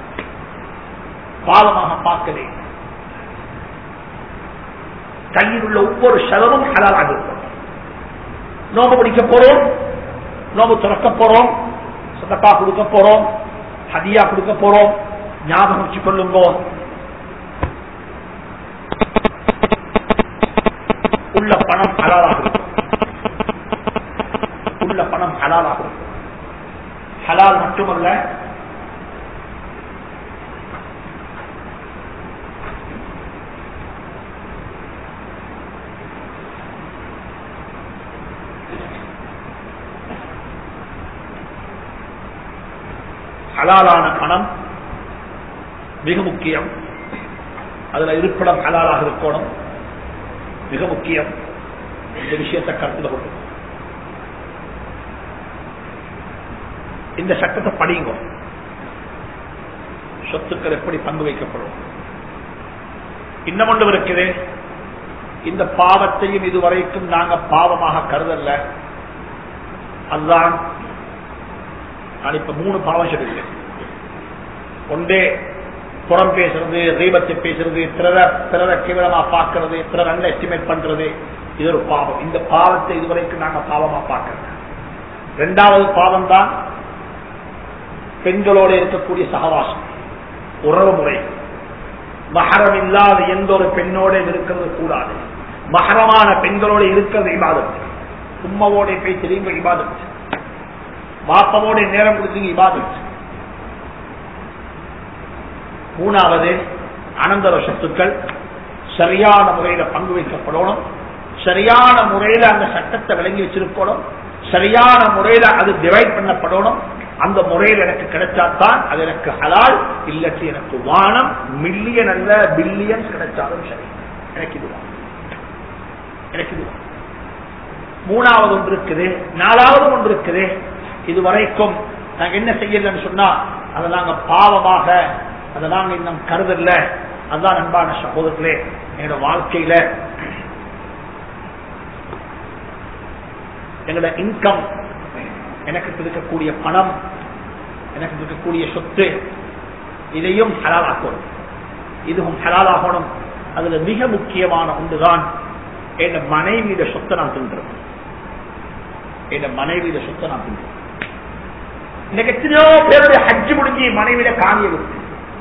பாவமாக பார்க்கவே இல்லை கையில் உள்ள ஒவ்வொரு செலவும் ஹலாலாக இருக்கும் நோம்பு பிடிக்க போறோம் நோம்பு திறக்க போறோம் சதப்பா கொடுக்க போறோம் ஹதியா கொடுக்க போறோம் ஞாபகம் வச்சு கொள்ளுங்கோ உள்ள பணம் ஹலாலாக இருக்கும் உள்ள பணம் ஹலாலாக இருக்கும் ஹலால் மட்டுமல்ல ஹலாலான பணம் மிக முக்கியம் அதுல இருப்பிடம் ஹலாலாக இருக்கணும் மிக முக்கியம் இந்த விஷயத்தை கருத்துல கொண்டு இந்த சட்டத்தை படியுங்க சொத்துக்கள் எப்படி பங்கு வைக்கப்படும் இன்னும் ஒன்று இருக்குது இந்த பாவத்தையும் இதுவரைக்கும் நாங்க பாவமாக கருதல்ல அதுதான் நான் இப்ப மூணு பாவம் சொல்லிருக்கேன் ஒன்றே புறம் பேசுறது ரீபத்தை பேசுறது பிறர பிறர கேவலமா பார்க்கறது பிறர் அண்ட எஸ்டிமேட் பண்றது இது ஒரு பாவம் இந்த பாவத்தை இதுவரைக்கும் நாங்க பாவமா பார்க்கறது ரெண்டாவது பாவம் தான் பெண்களோட இருக்கக்கூடிய சகவாசம் உறவு முறை மகரம் இல்லாத எந்த ஒரு பெண்ணோட இருக்கிறது கூடாது மகரமான பெண்களோட இருக்கிறது இபாதத்து உம்மவோட போய் தெரியுங்க இபாதத்து பாப்பவோட நேரம் கொடுத்தீங்க இபாதத்து மூணாவது அனந்தர சொத்துக்கள் சரியான முறையில பங்கு வைக்கப்படணும் சரியான முறையில அந்த சட்டத்தை விளங்கி வச்சிருக்கணும் சரியான முறையில அது டிவைட் பண்ணப்படணும் அந்த முறையில் எனக்கு கிடைச்சாதான் அது எனக்கு ஹலால் இல்லட்டி எனக்கு வானம் மில்லியன் அல்ல பில்லியன் கிடைச்சாலும் சரி எனக்கு இது வானம். எனக்கு இது வானம். மூணாவது ஒன்று இருக்குது நாலாவது ஒன்று இருக்குது இதுவரைக்கும் நாங்க என்ன செய்யலன்னு சொன்னா அதை நாங்க பாவமாக அதை நாங்க இன்னும் கருதல அதுதான் அன்பான சகோதரர்களே என்னோட வாழ்க்கையில எங்களோட இன்கம் எனக்கு இருக்கக்கூடிய பணம் எனக்கு இருக்கக்கூடிய சொத்து இதையும் ஹலாலாக்கணும் இதுவும் ஹலாலாகணும் அதுல மிக முக்கியமான ஒன்றுதான் என் மனைவியிட சொத்தை நான் தின்றேன் என் மனைவியிட சொத்தை நான் தின்றேன் இன்னைக்கு எத்தனையோ பேருடைய ஹஜ்ஜு முடிஞ்சு மனைவியிட காணிய விட்டு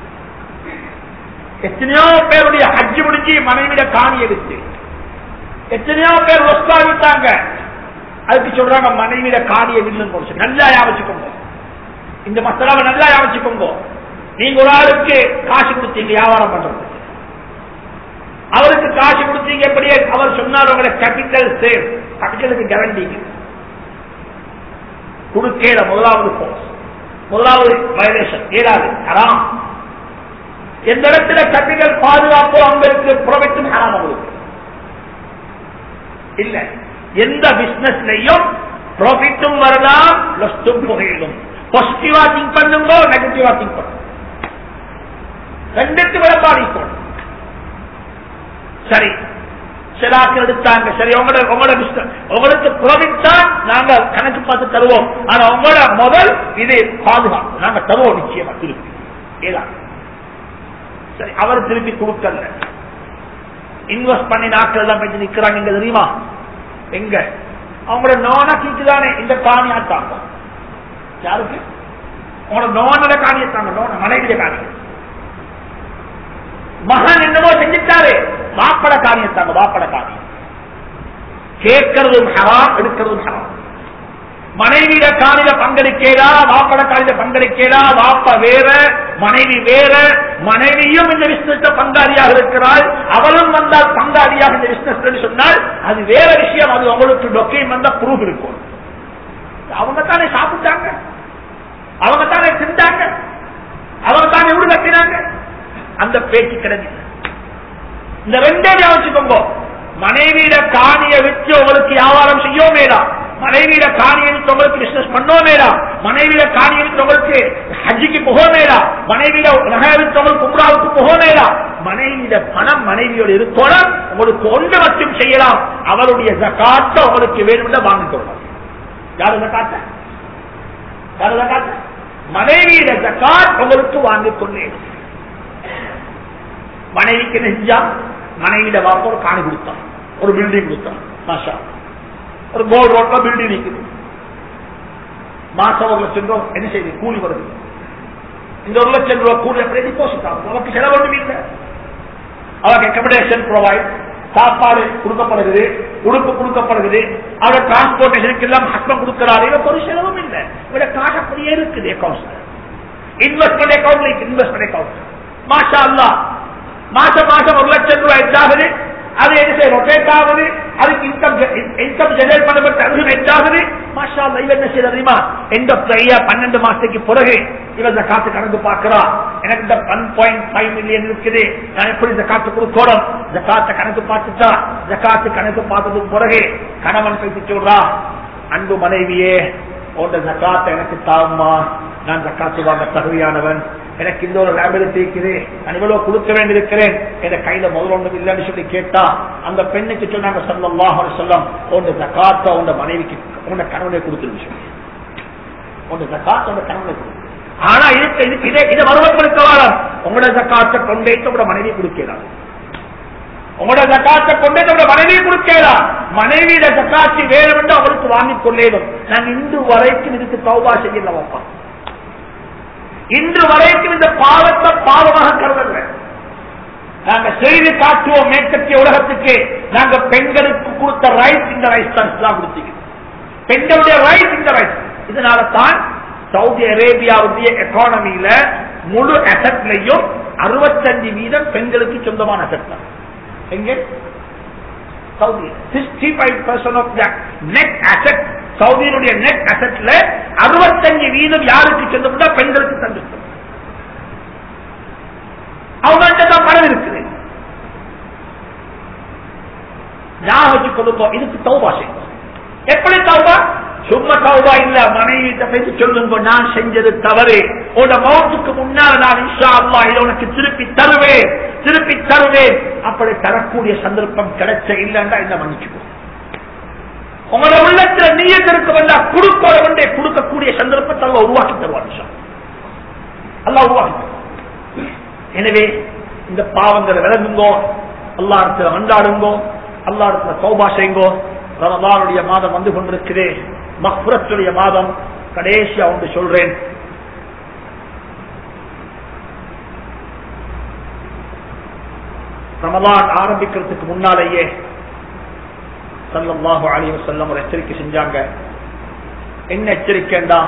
எத்தனையோ பேருடைய ஹஜ்ஜு முடிஞ்சு மனைவியிட காணிய விட்டு எத்தனையோ பேர் ஒஸ்தாவிட்டாங்க அதுக்கு சொல்றாங்க மனைவியிட காணிய வில்லுன்னு போச்சு நல்லா யாவச்சுக்கோங்க இந்த மசாலாவை நல்லா யாவச்சுக்கோங்க நீங்க ஒரு ஆளுக்கு காசு கொடுத்தீங்க வியாபாரம் பண்றது அவருக்கு காசு கொடுத்தீங்க எப்படியே அவர் சொன்னார் உங்களை கேபிட்டல் சேவ் கேபிட்டலுக்கு கேரண்டிங்க குடுக்கேல முதலாவது கோர்ஸ் முதலாவது வயலேஷன் ஏழாவது ஹராம் எந்த இடத்துல கேபிட்டல் பாதுகாப்போ அங்களுக்கு ப்ரொஃபிட்டும் ஹராம் அவங்களுக்கு இல்ல எந்த பிசினஸ்லயும் ப்ராஃபிட்டும் வரலாம் லஸ்டும் புகையிலும் பாசிட்டிவா திங்க் பண்ணுங்க நெகட்டிவா திங்க் பண்ணுங்க ரெண்டுக்கு விளம்பாடிக்கணும் சரி சிலாக்கள் எடுத்தாங்க சரி உங்களோட உங்களோட பிசினஸ் உங்களுக்கு ப்ராஃபிட் தான் நாங்க கணக்கு பார்த்து தருவோம் ஆனா உங்களோட முதல் இது பாதுகாப்பு நாங்க தருவோம் நிச்சயமா திருப்பி ஏதான் சரி அவர் திருப்பி கொடுக்கல இன்வெஸ்ட் பண்ணி நாட்கள் தான் போய் நிக்கிறாங்க இங்க தெரியுமா எங்க அவங்களோட நோனா கீட்டுதானே இந்த காணி ஆட்டாங்க யாருக்கு உங்களோட நோனோட காணியத்தாங்க நோன மனைவிய காணி மகன் என்னமோ செஞ்சுட்டாரு வாப்பட காணியத்தாங்க வாப்பட காணி கேட்கறதும் ஹராம் எடுக்கிறதும் ஹராம் மனைவியில காணில பங்கெடுக்கலா வாப்பட காணில பங்கெடுக்கலா வாப்ப வேற மனைவி வேற மனைவியும் இந்த பிசினஸ் பங்காளியாக இருக்கிறாள் அவளும் வந்தால் பங்காளியாக இந்த பிசினஸ் சொன்னால் அது வேற விஷயம் அது உங்களுக்கு டொக்கையும் வந்தா ப்ரூஃப் இருக்கும் அவங்க தானே சாப்பிட்டாங்க அவங்க தானே திண்டாங்க அவங்க தானே வீடு கட்டினாங்க அந்த பேச்சு கிடையாது இந்த ரெண்டே ஞாபகம் மனைவியில காணிய வச்சு உங்களுக்கு வியாபாரம் செய்யவும் வேண்டாம் மனைவியில காணி எடுத்து உங்களுக்கு பிசினஸ் பண்ணவும் வேண்டாம் மனைவியில காணி எடுத்து உங்களுக்கு ஹஜ்ஜிக்கு போக வேண்டாம் மனைவியில நகை எடுத்து உங்களுக்கு உம்ராவுக்கு போக வேண்டாம் மனைவியில பணம் மனைவியோட இருக்கணும் உங்களுக்கு ஒன்று மட்டும் செய்யலாம் அவருடைய ஜக்காத்த உங்களுக்கு வேணும்னு வாங்கிக்கொள்ளலாம் யாரு ஜக்காத்த யாரு ஜக்காத்த மனைவியில ஜக்காத் உங்களுக்கு வாங்கிக் கொள்ளேன் மனைவிக்கு நெஞ்சா மனைவியில வாப்ப ஒரு காணி கொடுத்தான் ஒரு பில்டிங் கொடுத்தான் மாஷா ஒரு கோல்ட் ரோட்ல பில்டிங் நிற்குது மாசம் ஒரு லட்சம் ரூபாய் என்ன செய்யுது கூலி வருது இந்த ஒரு லட்சம் ரூபாய் கூலி அப்படியே டிபாசிட் ஆகும் நமக்கு செலவு ஒன்றும் இல்லை அவருக்கு அக்கமடேஷன் ப்ரொவைட் சாப்பாடு கொடுக்கப்படுகிறது உடுப்பு கொடுக்கப்படுகிறது அவரோட டிரான்ஸ்போர்டேஷனுக்கு எல்லாம் ஹஸ்பண்ட் கொடுக்கிறாரு இவருக்கு ஒரு செலவும் இல்லை இவட காசு அப்படியே இருக்குது அக்கௌண்ட்ஸ்ல இன்வெஸ்ட்மெண்ட் அக்கௌண்ட்ல இன்வெஸ்ட்மெண்ட் அக்கௌண்ட் மாஷா அல்லா மாசம் மாசம் ஒரு லட்சம் ரூபாய் எச்சாகுது அது என்ன செய்ய ரொட்டேட் ஆகுது அதுக்கு இன்கம் இன்கம் ஜெனரேட் பண்ணப்பட்ட அதுவும் எச்சாகுது மாஷா அல்லா இவன் என்ன செய்ய தெரியுமா எண்ட் ஆஃப் இயர் பன்னெண்டு மாசத்துக்கு பிறகு இவன் இந்த காத்து கணக்கு பார்க்கிறா எனக்கு இந்த ஒன் பாயிண்ட் ஃபைவ் மில்லியன் இருக்குது நான் எப்படி இந்த காத்து கொடுக்கணும் இந்த காத்த கணக்கு பார்த்துட்டா இந்த காத்து கணக்கு பார்த்ததுக்கு பிறகு கணவன் பேசி சொல்றா அன்பு மனைவியே உண்ட ஜக்காத்தை எனக்கு தாவுமா நான் ஜக்காத்து வாங்க தகுதியானவன் எனக்கு இந்த ஒரு லேபிலிட்டி இருக்குது நான் இவ்வளவு கொடுக்க வேண்டியிருக்கிறேன் என் கையில முதல் ஒன்று இல்லைன்னு சொல்லி கேட்டா அந்த பெண்ணுக்கு சொன்னாங்க சொல்லலாம் சொல்லம் உண்ட ஜக்காத்த உண்ட மனைவிக்கு உண்ட கணவனை கொடுத்துருச்சு உண்ட ஜக்காத்த உண்ட கணவனை கொடுத்து ஆனா இதுக்கு இதுக்கு இதே இதை வருவப்படுத்த வாரம் உங்களோட ஜக்காத்தை கொண்டே உங்களோட மனைவி கொடுக்கிறார் உங்களோட ஜக்காத்தை கொண்டே உங்களோட மனைவி கொடுக்கலாம் மனைவியிட ஜக்காத்தி வேணும் என்று அவருக்கு வாங்கிக் கொள்ளேனும் நான் இன்று வரைக்கும் இதுக்கு தௌபா செய்யல வைப்பா இன்று வரைக்கும் இந்த பாவத்தை பாவமாக கருதல நாங்க செய்து காட்டுவோம் மேற்கத்திய உலகத்துக்கு நாங்க பெண்களுக்கு கொடுத்த ரைட் இந்த ரைட் தான் கொடுத்தீங்க பெண்களுடைய ரைட் இந்த ரைட் இதனால தான் சவுதி அரேபியாவுடைய எக்கானமியில முழு அசட்லையும் அறுபத்தஞ்சு வீதம் பெண்களுக்கு சொந்தமான அசட் தான் எங்க Saudi sixty five percent of the net asset சவுதியினுடைய நெட் அசெட்ல அறுபத்தஞ்சு வீதம் யாருக்கு சென்று பெண்களுக்கு தந்து அவங்கள்ட்ட தான் பணம் இருக்குது ஞாபகம் வச்சு கொடுப்போம் இதுக்கு தௌபா செய்வோம் எப்படி தௌபா சும்மா தௌபா இல்ல மனைவி பேசி சொல்லுங்க நான் செஞ்சது தவறு உட மௌத்துக்கு முன்னால் நான் இன்ஷா அல்லா இதை உனக்கு திருப்பி தருவேன் திருப்பி தருவேன் அப்படி தரக்கூடிய சந்தர்ப்பம் கிடைச்ச இல்லைன்னா இந்த மன்னிச்சுக்கோ உங்களோட உள்ளத்துல நீயத்து இருக்க வேண்டாம் கொடுக்க வேண்டிய கொடுக்கக்கூடிய சந்தர்ப்பத்தை அல்ல உருவாக்கி தருவான் இன்ஷா அல்லா உருவாக்கி தருவான். எனவே இந்த பாவங்களை விளங்குங்கோ அல்லா இடத்துல வந்தாடுங்கோ அல்லா இடத்துல சௌபா செய்யுங்கோ ரமதானுடைய மாதம் வந்து கொண்டிருக்கிறேன் மக்புரத்துடைய மாதம் கடைசியா ஒன்று சொல்றேன் ரமதான் ஆரம்பிக்கிறதுக்கு முன்னாலேயே சல்லல்லாஹு அலைஹி வஸல்லம் ஒரு எச்சரிக்கை செஞ்சாங்க என்ன எச்சரிக்கைண்டா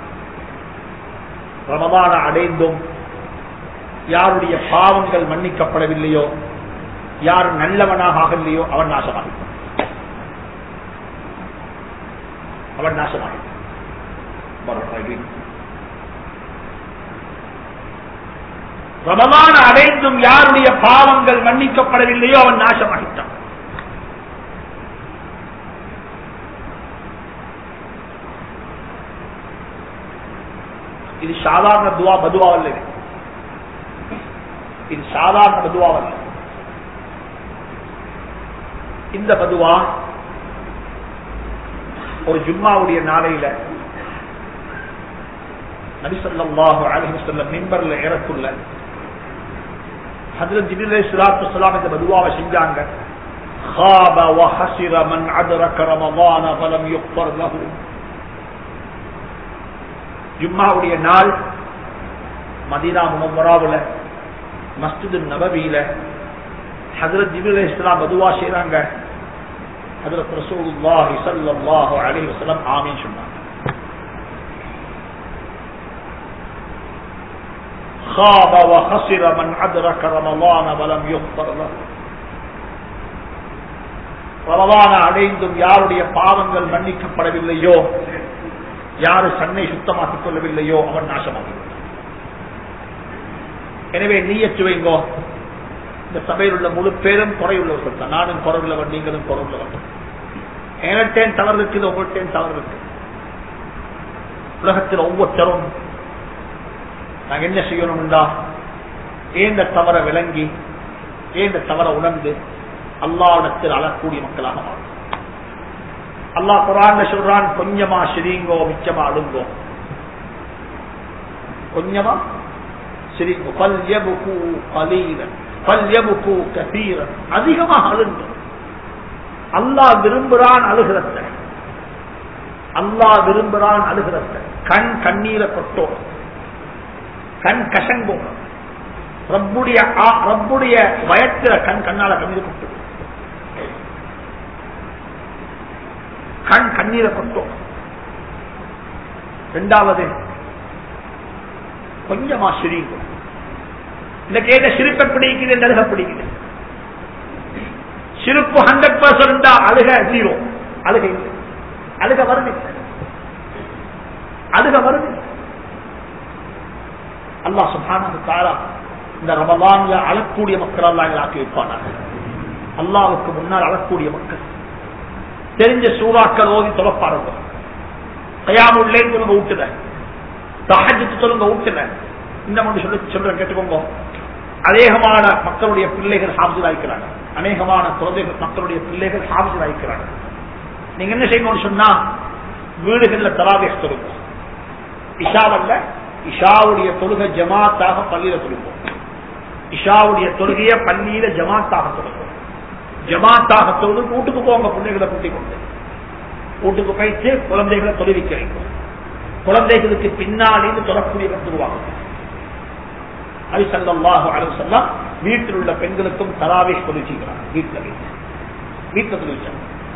ரமதான அடைந்தும் யாருடைய பாவங்கள் மன்னிக்கப்படவில்லையோ யார் நல்லவனாக ஆகலையோ அவன் நாசமாகிட்டான் அவன் நாசமாகிட்டான் ரமமான அடைந்தும் யாருடைய பாவங்கள் மன்னிக்கப்படவில்லையோ அவன் நாசமாகிட்டான் இது சாதாரண துவா பதுவாவல்ல இது இது சாதாரண பதுவாவல்ல இந்த பதுவா ஒரு ஜும்மாவுடைய நாளையில நபிசல்லாஹு அலஹி சொல்லம் மின்பர்ல ஏறக்குள்ள ஹஜரத் ஜிபில் சுலாத்து சலாம் இந்த பதுவாவை செஞ்சாங்க خاب وخسر من أدرك رمضان فلم يغفر له ஜும்மாவுடைய நாள் மதீனா முனவராவுல மஸ்ஜிது நபவியில ஹஜரத் ஜிபில் இஸ்லாம் பதுவா செய்றாங்க ஹஜரத் ரசூலுல்லாஹி ஸல்லல்லாஹு அலைஹி வஸல்லம் ஆமீன் சொன்னாங்க خاب وخسر من أدرك رمضان ولم يغفر له ரமதான அடைந்தும் யாருடைய பாவங்கள் மன்னிக்கப்படவில்லையோ யாரு சன்னை சுத்தமாக்கிக் கொள்ளவில்லையோ அவன் நாசமாகி எனவே நீயச்சு வைங்கோ இந்த சபையில் உள்ள முழு பேரும் குறையுள்ளவர்கள் தான் நானும் குறைவுள்ளவன் நீங்களும் குறைவுள்ளவர்கள் எனட்டேன் தவறு இருக்குது உங்கள்கிட்டேன் தவறு இருக்கு உலகத்தில் ஒவ்வொருத்தரும் நாங்க என்ன செய்யணும்டா ஏந்த தவற விளங்கி ஏந்த தவற உணர்ந்து அல்லாவிடத்தில் அழக்கூடிய மக்களாக மாறும் அல்லா குரான் சொல்றான் கொஞ்சமா சிரிங்கோ மிச்சமா அழுங்கோ கொஞ்சமா சிரிங்கோ பல்யபுகு கலீலன் பல்யபுகு கசீரன் அதிகமாக அழுங்க அல்லாஹ் விரும்புறான் அழுகிறத அல்லாஹ் விரும்புறான் அழுகிறத கண் கண்ணீரை கொட்டோ கண் கசங்கோ ரப்புடைய ரப்புடைய வயத்தில கண் கண்ணால கண்ணீர் கொட்டு கண் கண்ணீரை கொட்டும் ரெண்டாவது கொஞ்சமா சிரிக்கும் இந்த கேட்ட சிரிப்பை பிடிக்குது நடுக பிடிக்குது சிரிப்பு ஹண்ட்ரட் பர்சன்ட் அழுக ஜீரோ அழுக இல்லை அழுக வருது அழுக வருது அல்லா சுபான தாரா இந்த ரமலான்ல அழக்கூடிய மக்கள் எல்லாம் ஆக்கி வைப்பானாங்க அல்லாவுக்கு முன்னால் அழக்கூடிய மக்கள் தெரிஞ்ச சூறாக்கள் ஓதி தொலைப்பாருங்க கயாமுள்ளே சொல்லுங்க ஊட்டுத தஹஜத்து சொல்லுங்க ஊட்டுத இந்த மட்டும் சொல்லி சொல்ற கேட்டுக்கோங்க அநேகமான மக்களுடைய பிள்ளைகள் ஹாபிஸ் ஆயிக்கிறாங்க அநேகமான குழந்தைகள் மக்களுடைய பிள்ளைகள் ஹாபிஸ் ஆயிக்கிறாங்க நீங்க என்ன செய்யணும்னு சொன்னா வீடுகள்ல தலாவேஸ் தொழுங்க இஷாவல்ல இஷாவுடைய தொழுகை ஜமாத்தாக பள்ளியில தொழுவோம் இஷாவுடைய தொழுகைய பள்ளியில ஜமாத்தாக தொழுவோம் ஜமாத்தாக தொழுது வீட்டுக்கு போங்க பிள்ளைகளை கூட்டிக் கொண்டு வீட்டுக்கு போயிட்டு குழந்தைகளை தொழுவிக்க வைக்கும் குழந்தைகளுக்கு பின்னாலிருந்து தொடரக்கூடிய கத்துருவாங்க அது சல்லாஹு அலு சொல்லலாம் வீட்டில் உள்ள பெண்களுக்கும் தராவேஷ் தொழிற்சிக்கிறாங்க வீட்டில் வீட்டு வீட்டில் தொழிற்சாங்க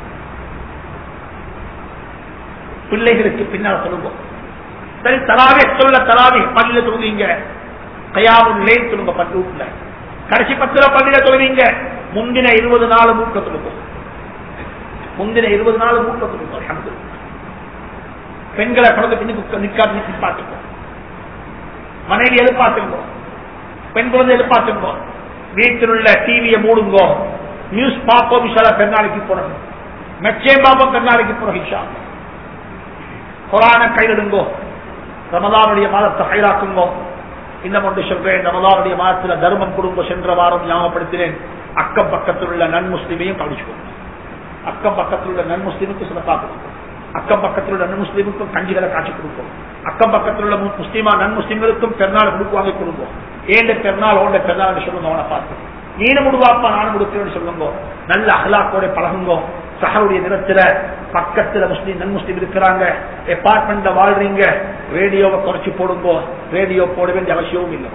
பிள்ளைகளுக்கு பின்னால் சொல்லுவோம் சரி தராவே சொல்ல தராவி பள்ளியில தொழுவீங்க கையாவும் லேன் சொல்லுங்க பத்து வீட்டுல கடைசி பத்துல பள்ளியில தொழுவீங்க முந்தின இருபது நாள் மூக்க துடுக்கும் முந்தின இருபது நாள் மூக்க துடுக்கும் அல்ஹம்துலில்லாஹ். பெண்களை குழந்தை பின்னுக்கு நிற்காது நிப்பாட்டுக்கும் மனைவி எதிர்பார்த்துங்கோ பெண் குழந்தை எதிர்பார்த்துங்கோ வீட்டில் உள்ள டிவியை மூடுங்கோ நியூஸ் பார்ப்போம் விஷால பெருநாளைக்கு போறோம் மெச்சே பாப்போம் பெருநாளைக்கு போறோம் இஷா குரான கையிடுங்கோ ரமதானுடைய மாதத்தை கைலாக்குங்கோ இன்னும் ஒன்று சொல்றேன் ரமதானுடைய மாதத்துல தர்மம் கொடுங்க சென்ற வாரம் ஞாபகப்படுத்தினேன் அக்கம் பக்கத்தில் உள்ள நன் முஸ்லிமையும் கவனிச்சுக்கோங்க அக்கம் பக்கத்தில் உள்ள நன் முஸ்லிமுக்கு சில கொடுக்கும் அக்கம் பக்கத்தில் உள்ள நன் முஸ்லிமுக்கும் கஞ்சிகளை காட்சி கொடுக்கும் அக்கம் பக்கத்தில் உள்ள மு- முஸ்லிமா நன் முஸ்லிம்களுக்கும் பெருநாள் கொடுக்குவாங்க கொடுங்க ஏண்ட பெருநாள் ஓண்ட பெருநாள் சொல்லுங்க அவனை பார்த்து நீனும் முடுவாப்பா நானும் கொடுக்கிறேன்னு சொல்லுங்க நல்ல அகலாக்கோட பழகுங்க சஹருடைய நிறத்துல பக்கத்துல முஸ்லீம் நன் முஸ்லீம் இருக்கிறாங்க அபார்ட்மெண்ட்ல வாழ்றீங்க ரேடியோவை குறைச்சு போடுங்க ரேடியோ போட வேண்டிய அவசியமும் இல்லை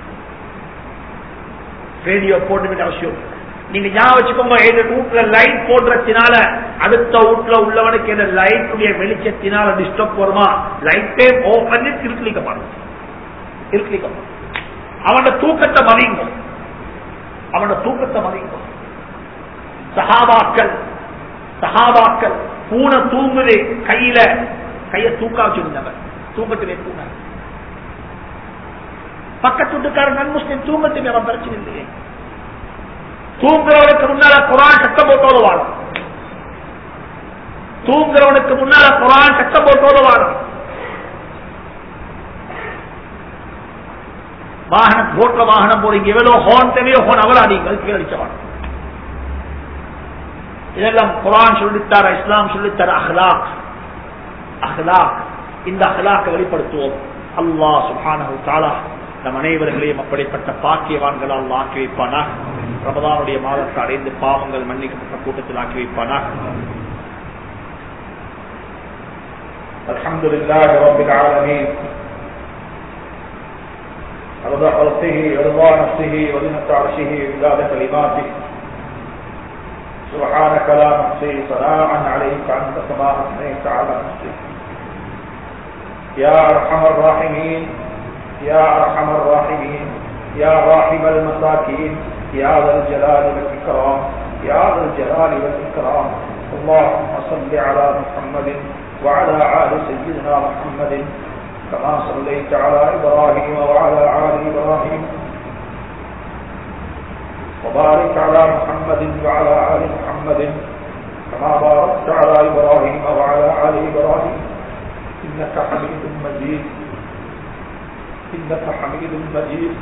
ரேடியோ போட வேண்டிய அவசியம் இல்லை. நீங்க ஞாபகம் வச்சுக்கோங்க எங்க வீட்டுல லைட் போடுறதுனால அடுத்த வீட்டுல உள்ளவனுக்கு இந்த லைட்டுடைய வெளிச்சத்தினால டிஸ்டர்ப் வருமா லைட்டே ஓ பண்ணி திருக்கலிக்க பாருங்க திருக்கலிக்க பாருங்க அவனோட தூக்கத்தை மதிங்க அவனோட தூக்கத்தை மதிங்க சஹாபாக்கள் சஹாபாக்கள் பூனை தூங்குது கையில கைய தூக்கா வச்சிருந்தாங்க தூக்கத்திலே பூனை பக்கத்து வீட்டுக்காரன் நன் முஸ்லிம் தூங்கத்துக்கு அவன் பிரச்சனை இல்லையே தூங்குறவனுக்கு முன்னால குரான் சத்தம் போட்டோது வாழும் தூங்குறவனுக்கு முன்னால குரான் சத்தம் போட்டோது வாழும் வாகனம் ரோட்ல வாகனம் போறீங்க எவ்வளவு ஹோன் தேவையோ ஹோன் அவலாடிங்கள் கீழடிச்ச வாழும் இதெல்லாம் குரான் சொல்லித்தார இஸ்லாம் சொல்லித்தர அஹ்லாக் அஹ்லாக் இந்த அஹ்லாக்கை வெளிப்படுத்துவோம் அல்லாஹ் சுப்ஹானஹு தஆலா நம் அனைவர்களையும் அப்படிப்பட்ட பாக்கியவான்களால் ஆக்கி வைப்பானா ரமதானுடைய மாதத்தை அடைந்து பாவங்கள் மன்னிக்கப்பட்ட கூட்டத்தில் ஆக்கி வைப்பானா الحمد لله رب العالمين رضا خلقه ورضا نفسه وزنة عرشه وزادة كلماته سبحانك لا نحصي ثناء عليك أنت كما أثنيت على نفسك يا أرحم الراحمين يا أرحم الراحمين يا راحم المساكين يا ذا الجلال والإكرام يا ذا الجلال والإكرام اللهم صل على محمد وعلى آل سيدنا محمد كما صليت على إبراهيم وعلى آل إبراهيم وبارك على محمد وعلى آل محمد كما باركت على إبراهيم وعلى آل إبراهيم إنك حميد مجيد إنك حميد مجيد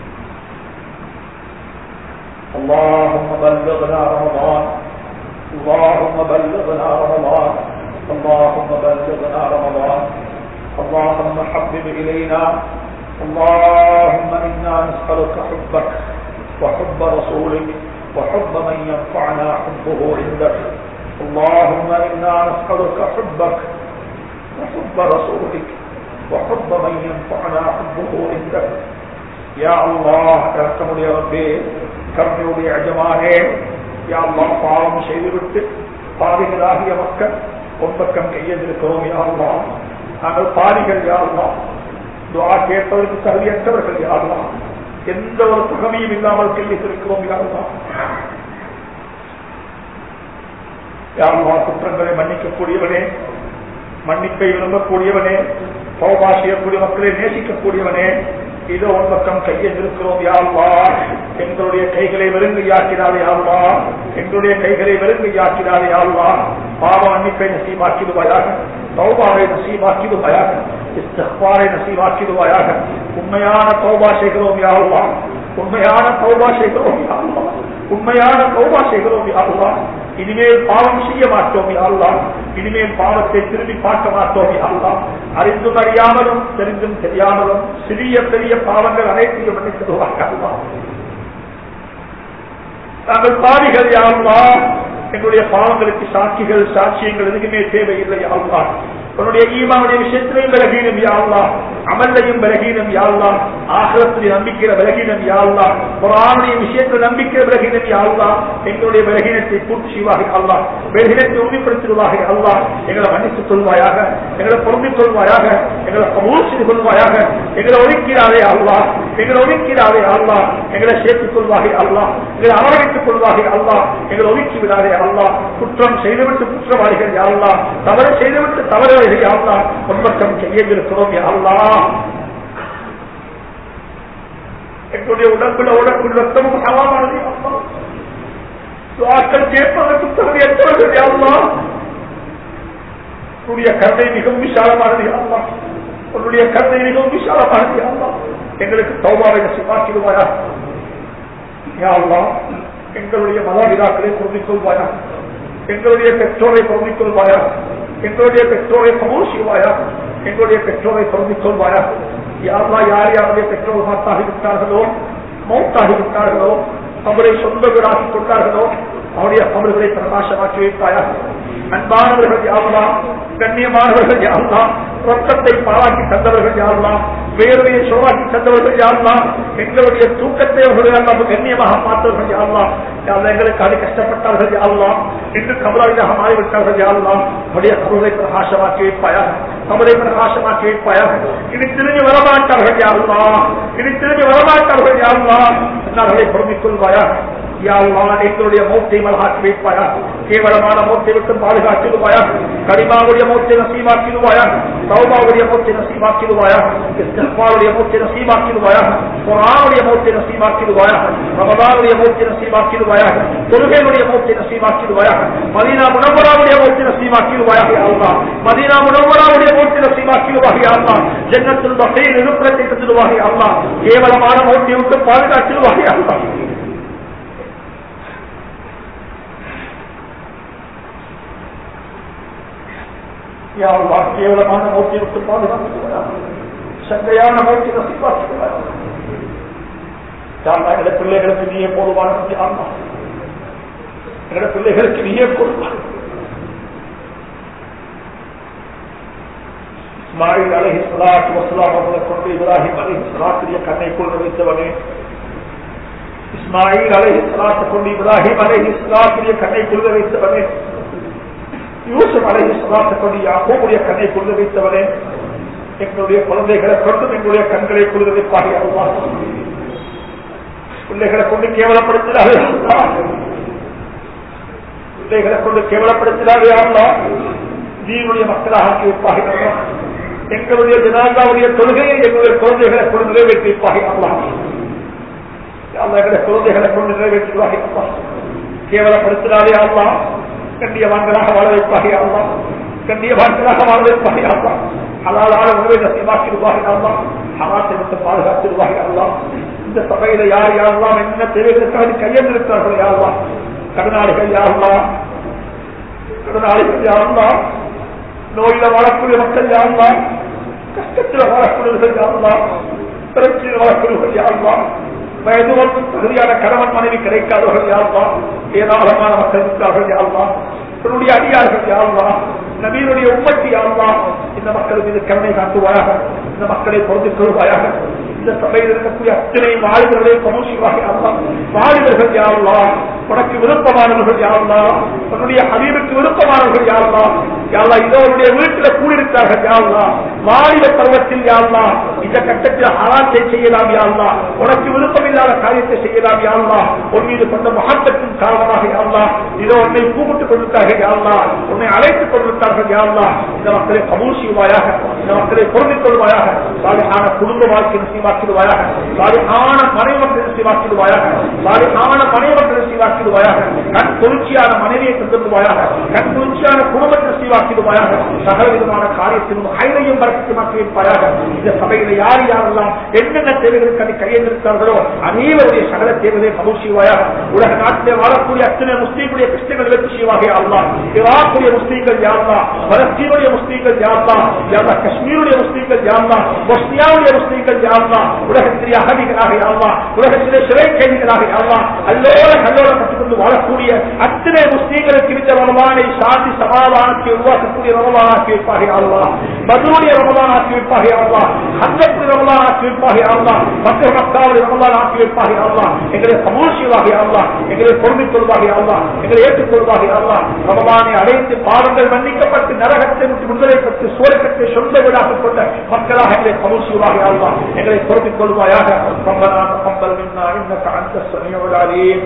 اللهم بلغنا رمضان اللهم بلغنا رمضان اللهم بلغنا رمضان اللهم حبب إلينا اللهم إنا نسألك حبك وحب رسولك وحب من ينفعنا حبه عندك اللهم إنا نسألك حبك وحب رسولك وحب من ينفعنا حبه عندك يا الله இறக்கமுடைய ரப்பே கருணையுடைய அஜமானே யா அல்லாஹ் பாவம் செய்துவிட்டு பாவிகளாகிய மக்கள் பொன்பக்கம் கையெழுந்திருக்கிறோம் யா அல்லாஹ் நாங்கள் பாவிகள் யா அல்லாஹ் துஆ கேட்பதற்கு தகுதியற்றவர்கள் யா அல்லாஹ் எந்த ஒரு தகமையும் இல்லாமல் கையெழுத்திருக்கிறோம் யா அல்லாஹ் யா அல்லாஹ் குற்றங்களை மன்னிக்கக்கூடியவனே மன்னிப்பை விரும்பக்கூடியவனே பௌபா செய்யக்கூடிய மக்களை நேசிக்கக்கூடியவனே இதோ உன் பக்கம் கையை நிற்கிறோம் யாழ்வா எங்களுடைய கைகளை வெறுங்கையாக்கினாரே யாழ்வா எங்களுடைய கைகளை வெறுங்கையாக்கினாரே யாழ்வா பாவ மன்னிப்பை நசீமாக்கிடுவாயாக தௌபாவை நசீமாக்கிடுவாயாக இஸ்தஃபாரை நசீமாக்கிடுவாயாக உண்மையான தௌபா செய்கிறோம் யாழ்வா உண்மையான தௌபா செய்கிறோம் யாழ்வா உண்மையான தௌபா செய்கிறோம் யாழ்வா இனிமேல் பாவம் செய்ய மாட்டோம் யாழ்லா இனிமேல் பாவத்தை திரும்பி பார்க்க மாட்டோம் யாழ்லா அறிந்தும் அறியாமலும் தெரிந்தும் தெரியாமலும் சிறிய பெரிய பாவங்கள் அனைத்தையும் மன்னித்து அல்லா நாங்கள் பாவிகள் யாழ்லா எங்களுடைய பாவங்களுக்கு சாட்சிகள் சாட்சியங்கள் எதுக்குமே தேவையில்லை யாழ்லா உன்னுடைய ஈமாவுடைய விஷயத்திலையும் விலகீனம் யாழ்லா அமல்லையும் விலகீனம் யாழ்லா ஆகலத்துடைய நம்பிக்கையில விலகீனம் யாழ்லா குரானுடைய விஷயத்தில் நம்பிக்கை விலகீனம் யாழ்லா எங்களுடைய விலகீனத்தை பூர்த்தி செய்வாக அல்லா விலகீனத்தை உறுதிப்படுத்திடுவாக அல்லா எங்களை மன்னித்துக் கொள்வாயாக எங்களை பொருந்திக் கொள்வாயாக எங்களை கபூல் செய்து கொள்வாயாக எங்களை ஒதுக்கிறாரே அல்லா எங்களை ஒதுக்கிறாரே அல்லா எங்களை சேர்த்துக் கொள்வாகே அல்லா எங்களை அரவணைத்துக் கொள்வாகே அல்லா எங்களை ஒதுக்கி விடாதே அல்லா குற்றம் செய்துவிட்டு குற்றவாளிகள் யாழ்லா தவறு செய்துவிட்டு தவறுகள் யாழ்லா உன்பக்கம் செய்ய இருக்கிறோம் அல்லா எங்களுடைய உடம்புல ஓடக்கூடிய ரத்தமும் சமானது அல்லா துவாக்கள் கேட்பதற்கு தகுதியற்றவர்கள் யாழ்லா உன்னுடைய கருணை மிகவும் விசாலமானது அல்லா உன்னுடைய கருணை மிகவும் விசாலமானது அல்லா எங்களுக்கு தௌபாவை நசிமாக்கிடுவாயா யா அல்லா எங்களுடைய மதாபிதாக்களை பொருந்திக் கொள்வாயா எங்களுடைய பெற்றோரை பொருந்திக் கொள்வாயா எங்களுடைய பெற்றோரை கபூர் செய்வாயா எங்களுடைய பெற்றோரை பொருந்திக் கொள்வாயா யாரா யார் யாருடைய பெற்றோர் மாத்தாகி விட்டார்களோ மௌத்தாகி விட்டார்களோ அவரை சொந்த வீடாக்கிக் கொண்டார்களோ அவருடைய அவர்களை பிரகாசமாக்கி வைப்பாயா அன்பானவர்கள் யாரெல்லாம் கண்ணியமானவர்கள் யாரெல்லாம் ரத்தத்தை பாழாக்கி தந்தவர்கள் யாரெல்லாம் வேர்வையை சோறாக்கி தந்தவர்கள் யாரெல்லாம் எங்களுடைய தூக்கத்தை அவர்கள் நம்ம கண்ணியமாக பார்த்தவர்கள் யாரெல்லாம் யாரெல்லாம் எங்களுக்கு அது கஷ்டப்பட்டார்கள் யாரெல்லாம் இன்று கமலாவிதாக மாறிவிட்டார்கள் யாரெல்லாம் அவருடைய கருளை பிரகாசமாக்கி வைப்பாயா அவரை பிரகாசமாக்கி வைப்பாயா இனி திரும்பி வரமாட்டார்கள் யாரெல்லாம் இனி திரும்பி வரமாட்டார்கள் யாரெல்லாம் அவர்களை பொருந்திக் கொள்வாயா எங்களுடைய மௌத்தை மலகாக்கி வைப்பாயா கேவலமான மௌத்தை விட்டு பாதுகாக்கிடுவாயா கரிமாவுடைய மௌத்தை நசீமாக்கிடுவாயா சௌபாவுடைய மௌத்தை நசீமாக்கிடுவாயா இஸ்திஃபாவுடைய மௌத்தை நசீமாக்கிடுவாயா குரானுடைய மௌத்தை நசீமாக்கிடுவாயா ரமதானுடைய மௌத்தை நசீமாக்கிடுவாயா தொழுகையுடைய மௌத்தை நசீமாக்கிடுவாயா மதீனா முனவராவுடைய மௌத்தை நசீமாக்கிடுவாயா அல்லா மதீனா முனவராவுடைய மௌத்தை நசீமாக்கிடுவாயா அல்லா ஜன்னத்தில் வகையில் இருப்பிடத்தை தந்துடுவாயா அல்லா கேவலமான மௌத்தை விட்டு பாதுகாக்கிடுவாயா அல்லா யாழ்லா கேவலமான மௌத்தியை விட்டு பாதுகாத்துக்கிறார் சந்தையான மௌத்தி நசிப்பாக்குகிறார் யாழ்லா எங்களை பிள்ளைகளுக்கு நீயே போதுமான ஆன்மா எங்களை பிள்ளைகளுக்கு நீயே போதுமான இஸ்மாயில் அலஹி சலாத்து வசலாம் அவர்களை கொண்டு இப்ராஹிம் அலஹி சலாத்துடைய கண்ணை கொண்டு வைத்தவனே இஸ்மாயில் அலஹி சலாத்தை கொண்டு இப்ராஹிம் அலஹி சலாத்துடைய கண்ணை கொண்டு வைத்தவனே யூசுப் அலைஹி சலாத்தை கொண்டு யாக்கோவுடைய கண்ணை கொண்டு வைத்தவனே எங்களுடைய குழந்தைகளை கொண்டும் எங்களுடைய கண்களை கொண்டு வைப்பாக அல்லா பிள்ளைகளை கொண்டு கேவலப்படுத்தினாரே அல்லா பிள்ளைகளை கொண்டு கேவலப்படுத்தினாரே அல்லா நீருடைய மக்களாக ஆக்கி வைப்பாக அல்லா எங்களுடைய ஜனாதாவுடைய தொழுகையை எங்களுடைய குழந்தைகளை கொண்டு நிறைவேற்றி வைப்பாக அல்லா எங்களுடைய குழந்தைகளை கொண்டு நிறைவேற்றுவாக அல்லா கேவலப்படுத்தினாரே அல்லா கண்ணியவான்களாக வாழ வைப்பாக அல்லா கண்ணியவான்களாக வாழ வைப்பாக அல்லா ஹலாலான உணவை நசிவாக்கிடுவாக அல்லா ஹலாத்தை விட்டு பாதுகாத்திடுவாக அல்லா இந்த சபையில யார் யாரெல்லாம் என்ன தேவைகளுக்காக கையெழுந்திருக்கிறார்கள் யாரெல்லாம் கடனாளிகள் யாரெல்லாம் கடனாளிகள் யாரெல்லாம் நோயில வாழக்கூடிய மக்கள் யாரெல்லாம் கஷ்டத்தில் வாழக்கூடியவர்கள் யாரெல்லாம் பிரச்சனையில் வாழக்கூடியவர்கள் யாரெல்லாம் வயது வந்து தகுதியான கணவன் மனைவி கிடைக்காதவர்கள் யாருலாம் ஏராளமான மக்கள் இருக்கிறார்கள் யாருலாம் தன்னுடைய அடியார்கள் யாருலாம் நபீனுடைய உம்மட்டி யாருலாம் இந்த மக்கள் மீது கருணை காட்டுவாயாக இந்த மக்களை பொருந்திக் கொள்வாயாக இந்த சபையில் இருக்கக்கூடிய அத்தனை வாலிபர்களை கமோசிவாக யாருலாம் வாலிபர்கள் யாருலாம் உனக்கு விருப்பமானவர்கள் யாருலாம் தன்னுடைய ஹபீபுக்கு விருப்பமானவர்கள் யாருலாம் யாரா இதோருடைய வீட்டில் கூடியிருக்கிறார்கள் யாருலா வாலிப பருவத்தில் யாருலா இந்த கட்டத்தில் ஹராத்தை செய்யலாம் யாருலா உனக்கு விருப்பமில்லாத காரியத்தை செய்யலாம் யாருலா உன் மீது கொண்ட மகத்தத்தின் காரணமாக யாருலா இதோ உன்னை கூப்பிட்டுக் கொண்டிருக்கார்கள் யாருலா உன்னை அழைத்துக் கொண்டிருக்கார்கள் யாருலா இந்த மக்களை கபூசிவாயாக இந்த மக்களை பொருந்திக் கொள்வாயாக சாலிஹான குடும்ப வாழ்க்கை நசீவாக்கிடுவாயாக சாலிஹான மனைவர்கள் நசீவாக்கிடுவாயாக சாலிஹான மனைவர்கள் நசீவாக்கிடுவாயாக கண் குளிர்ச்சியான மனைவியை தந்துடுவாயாக கண் குளிர்ச்சியான குடும்பத்தை நசீவாக்கிடுவாயாக சகல விதமான காரியத்திலும் ஐரையும் பறக்கமாக்கி வைப்பாயாக இந்த சபையில யார் யாரெல்லாம் என்னென்ன தேவைகளுக்கு அதை கையெழுந்திருக்கிறார்களோ அனைவருடைய சகல தேவைகளை கபூர் செய்வாயாக உலக நாட்டிலே வாழக்கூடிய அத்தனை முஸ்லீம்களுடைய கிருஷ்ணங்கள் வெற்றி செய்வாக அல்லா ஈராக்குடைய முஸ்லீம்கள் யாருலா பலஸ்தீனுடைய முஸ்லீம்கள் யாருலா யாரா காஷ்மீருடைய முஸ்லீம்கள் யாருலா பொஸ்னியாவுடைய முஸ்லீம்கள் யாருலா உலகத்திலே அகதிகளாக யாருலா உலகத்திலே சிறை கைதிகளாக யாருலா அல்லோல கல்லோலப்பட்டுக் கொண்டு வாழக்கூடிய அத்தனை முஸ்லீம்களுக்கு இந்த ரமலானை சாந்தி சமாதானத்தை உருவாக்கக்கூடிய ரமலான் ஆக்கி வைப்பாக அல்லா மதுடைய ரமலான் ஆக்கி வைப்பாக அல்லா ஹந்தப்புடைய ரமலான் ஆக்கி வைப்பாக அல்லா மக்கள் மக்காவுடைய ரமலான் ஆக்கி வைப்பாக அல்லா எங்களை சமூசிவாக அல்லா எங்களை பொருந்திக் கொள்வாக அல்லா எங்களை ஏற்றுக்கொள்வாக அல்லா ரமலானை அடைந்து பாவங்கள் மன்னிக்கப்பட்டு நரகத்தை விட்டு விடுதலை பெற்று சோழக்கத்தை சொந்த வீடாக கொண்ட மக்களாக எங்களை சமூசிவாக அல்லா எங்களை பொருத்திக் கொள்வாயாக ربنا تقبل منا انك انت السميع العليم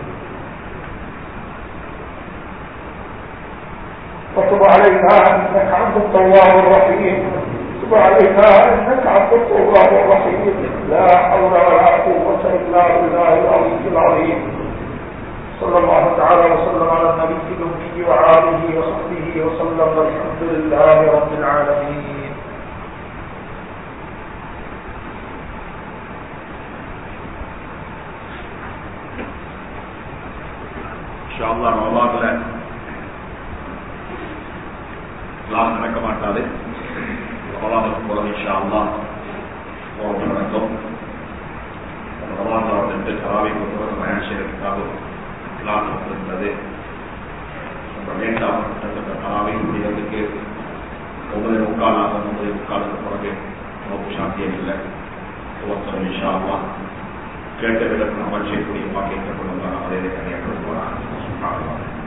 وتب علينا انك انت التواب الرحيم تب علينا انك انت التواب الرحيم لا حول ولا قوه الا بالله العلي العظيم صلى الله تعالى وسلم على النبي الأمي وآله وصحبه وسلم والحمد لله رب العالمين இன்ஷால்லா ரமலான்ல கிளாஸ் நடக்க மாட்டாது ரமலானுக்கு போறது இன்ஷால்லா போறது நடக்கும் ரமலான்ல ரெண்டு தராவைக்கு போகிறது பயன் செய்யறதுக்காக கிளாஸ் வந்திருந்தது ரொம்ப லேட்டாக கிட்டத்தட்ட தராவை முடிகிறதுக்கு ஒன்பது முக்கால் ஆகும் ஒன்பது முக்காலுக்கு பிறகு நமக்கு சாத்தியம் இல்லை ஒருத்தர் இன்ஷால்லா கேட்ட விதத்தில் அமல் செய்யக்கூடிய பாக்கியத்தை கொண்டு வந்தால் அதே கதையாக கொண்டு வராங்க